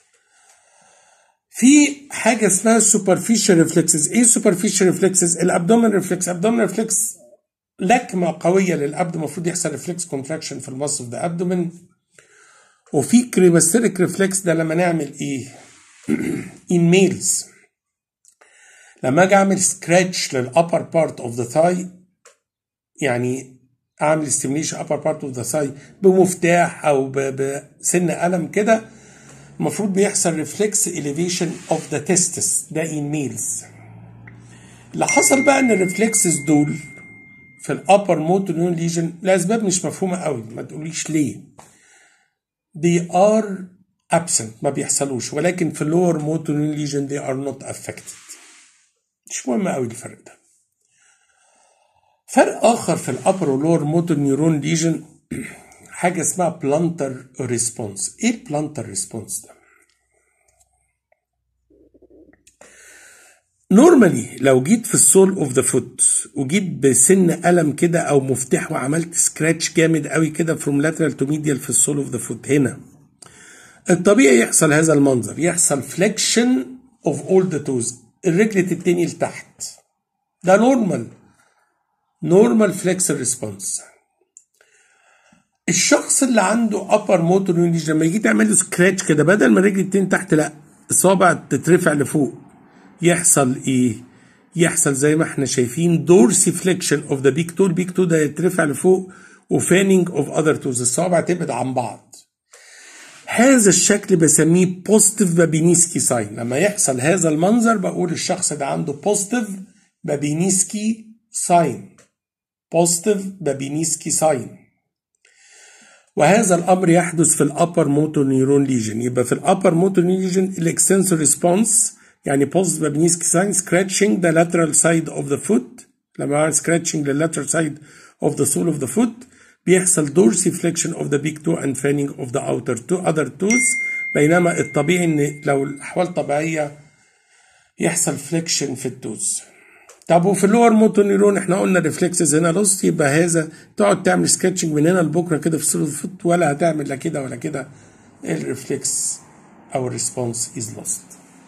في حاجه اسمها سوبرفيشال ريفلكسز ايه سوبرفيشال ريفلكسز الابدومين ريفلكس ابدومين ريفلكس لكمه قويه للابد المفروض يحصل ريفلكس كونتراكشن في المصف ده ابدومين وفي كريماستيريك ريفلكس ده لما نعمل ايه in males لما اجي اعمل سكراتش للابر بارت اوف ذا ثاي يعني اعمل ستيميشن ابر بارت اوف ذا ثاي بمفتاح او ب- بسن قلم كده المفروض بيحصل ريفلكس اليفيشن اوف ذا تيستس ده ان ميلز اللي حصل بقى ان الريفلكسز دول في الابر موتور نيون ليجن لاسباب مش مفهومه قوي ما تقوليش ليه they are absent ما بيحصلوش ولكن في اللور موتور نيون ليجن they are not affected مش مهم قوي الفرق ده فرق اخر في الابر ولور موتور نيورون ليجن حاجه اسمها بلانتر ريسبونس ايه البلانتر ريسبونس ده نورمالي لو جيت في السول اوف ذا فوت وجيت بسن قلم كده او مفتاح وعملت سكراتش جامد قوي كده فروم لاترال تو ميديال في السول اوف ذا فوت هنا الطبيعي يحصل هذا المنظر يحصل فليكشن اوف اول ذا توز الرجل تتني لتحت ده نورمال نورمال فليكسر ريسبونس الشخص اللي عنده upper motor neuron لما يجي تعمل له سكراتش كده بدل ما رجل التاني تحت لا الصابع تترفع لفوق يحصل ايه؟ يحصل زي ما احنا شايفين دورسي فليكشن اوف ذا بيك تو البيك تو ده يترفع لفوق وفانينج اوف اذر توز الصوابع تبعد عن بعض هذا الشكل بسميه بوزيتيف بابينيسكي ساين لما يحصل هذا المنظر بقول الشخص ده عنده بوزيتيف بابينيسكي ساين بوزيتيف بابينيسكي ساين وهذا الامر يحدث في الابر موتور نيورون ليجن يبقى في الابر موتور نيورون ليجن الاكستنسور ريسبونس يعني بوزيتيف بابينيسكي ساين سكراتشنج ذا lateral side of the foot لما اعمل سكراتشنج لللاترال سايد of the sole of the foot بيحصل dorsiflexion of the big toe and fanning of the outer toe other toes بينما الطبيعي ان لو الاحوال طبيعيه يحصل فليكشن في التوز طب وفي اللور موتور نيرون احنا قلنا ريفلكسز هنا لوست يبقى هذا تقعد تعمل سكتشنج من هنا لبكره كده في صوره الفوت ولا هتعمل لا كده ولا كده الريفلكس او الريسبونس از لوست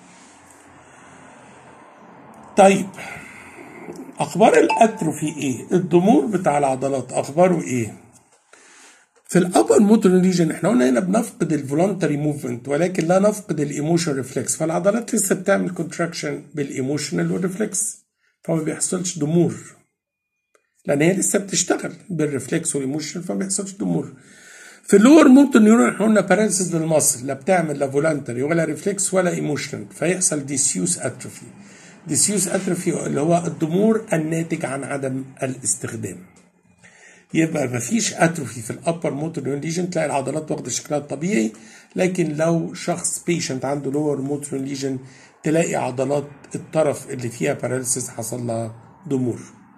طيب اخبار الاتروفي ايه الضمور بتاع العضلات اخباره ايه في الابر موتور ريجن احنا قلنا هنا بنفقد الفولونتري موفمنت ولكن لا نفقد الايموشن ريفلكس فالعضلات لسه بتعمل كونتراكشن بالايموشنال والريفلكس فما بيحصلش ضمور لان هي لسه بتشتغل بالريفلكس والايموشن فما بيحصلش ضمور في اللور موتور نيورون احنا قلنا باراليسيس للمصل لا بتعمل لا فولانتري ولا ريفلكس ولا ايموشنال فيحصل ديسيوس اتروفي ديسيوس اتروفي اللي هو الضمور الناتج عن عدم الاستخدام يبقى مفيش اتروفي في الابر موتور نيورون ليجن تلاقي العضلات واخده شكلها الطبيعي لكن لو شخص بيشنت عنده لور موتور ليجن تلاقي عضلات الطرف اللي فيها باراليسيس حصل لها ضمور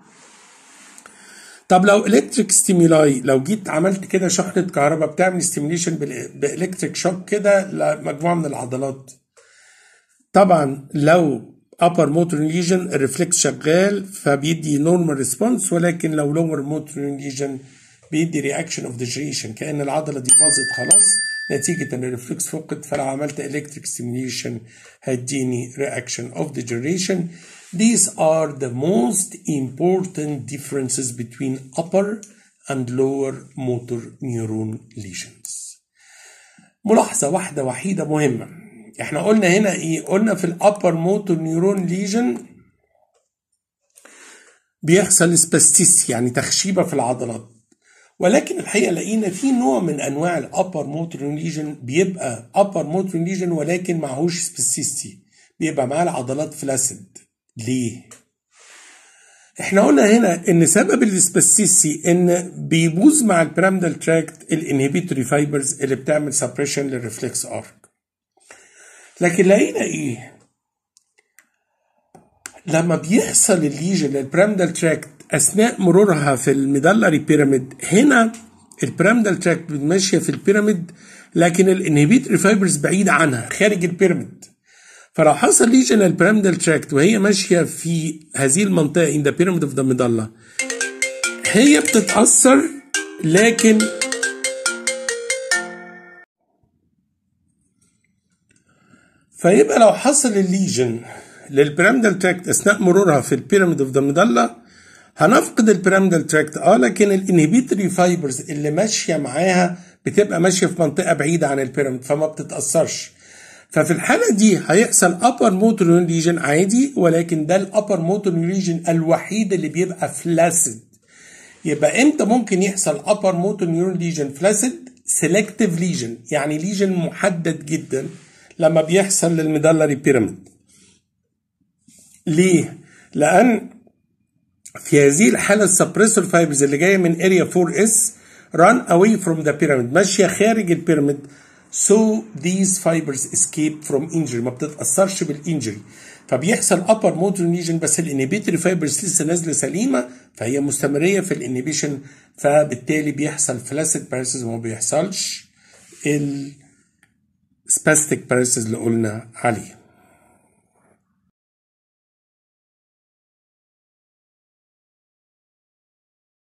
طب لو الكتريك ستيمولاي لو جيت عملت كده شحنه كهرباء بتعمل ستيميليشن بالالكتريك شوك كده لمجموعه من العضلات طبعا لو upper motor lesion الريفلكس شغال فبيدي normal response ولكن لو lower motor lesion بيدي reaction of degeneration كأن العضلة دي باظت خلاص نتيجة ان الريفلكس فقد فلو عملت electric stimulation هيديني reaction of degeneration These are the most important differences between upper and lower motor neuron lesions. ملاحظة واحدة وحيدة مهمة احنا قلنا هنا ايه قلنا في الابر موتور نيورون ليجن بيحصل سباستيس يعني تخشيبه في العضلات ولكن الحقيقه لقينا في نوع من انواع الابر موتور ليجن بيبقى ابر موتور ليجن ولكن معهوش سباستيستي بيبقى معاه العضلات فلاسد ليه احنا قلنا هنا ان سبب السباستيسي ان بيبوظ مع البيراميدال تراكت الانهبيتوري فايبرز اللي بتعمل سبريشن للريفلكس ارك لكن لقينا ايه لما بيحصل الليجن للبرامدال تراكت اثناء مرورها في الميدالري بيراميد هنا البيراميدال تراكت ماشيه في البيراميد لكن الانهبيتوري فايبرز بعيده عنها خارج البيراميد فلو حصل ليجن البيراميدال تراكت وهي ماشيه في هذه المنطقه in the pyramid of the medulla هي بتتاثر لكن فيبقى لو حصل الليجن للبيراميدال تراكت اثناء مرورها في البيراميد اوف ذا ميدالا هنفقد البيراميدال تراكت اه لكن الانهبيتوري فايبرز اللي ماشيه معاها بتبقى ماشيه في منطقه بعيده عن البيراميد فما بتتاثرش ففي الحاله دي هيحصل upper motor neuron lesion عادي ولكن ده الابر motor neuron lesion الوحيد اللي بيبقى فلاسد يبقى امتى ممكن يحصل upper motor neuron lesion فلاسد selective lesion يعني lesion محدد جدا لما بيحصل للميدالري بيراميد ليه؟ لأن في هذه الحالة السبريسور فايبرز اللي جاية من اريا 4 اس run away from the pyramid ماشية خارج البيراميد so these fibers escape from injury ما بتتأثرش بالانجري فبيحصل upper motor lesion بس الانهبيتوري فايبرز لسه نازلة سليمة فهي مستمرية في الانهبيشن فبالتالي بيحصل فلاسيد بارسز وما بيحصلش ال spastic paralysis اللي قلنا عليه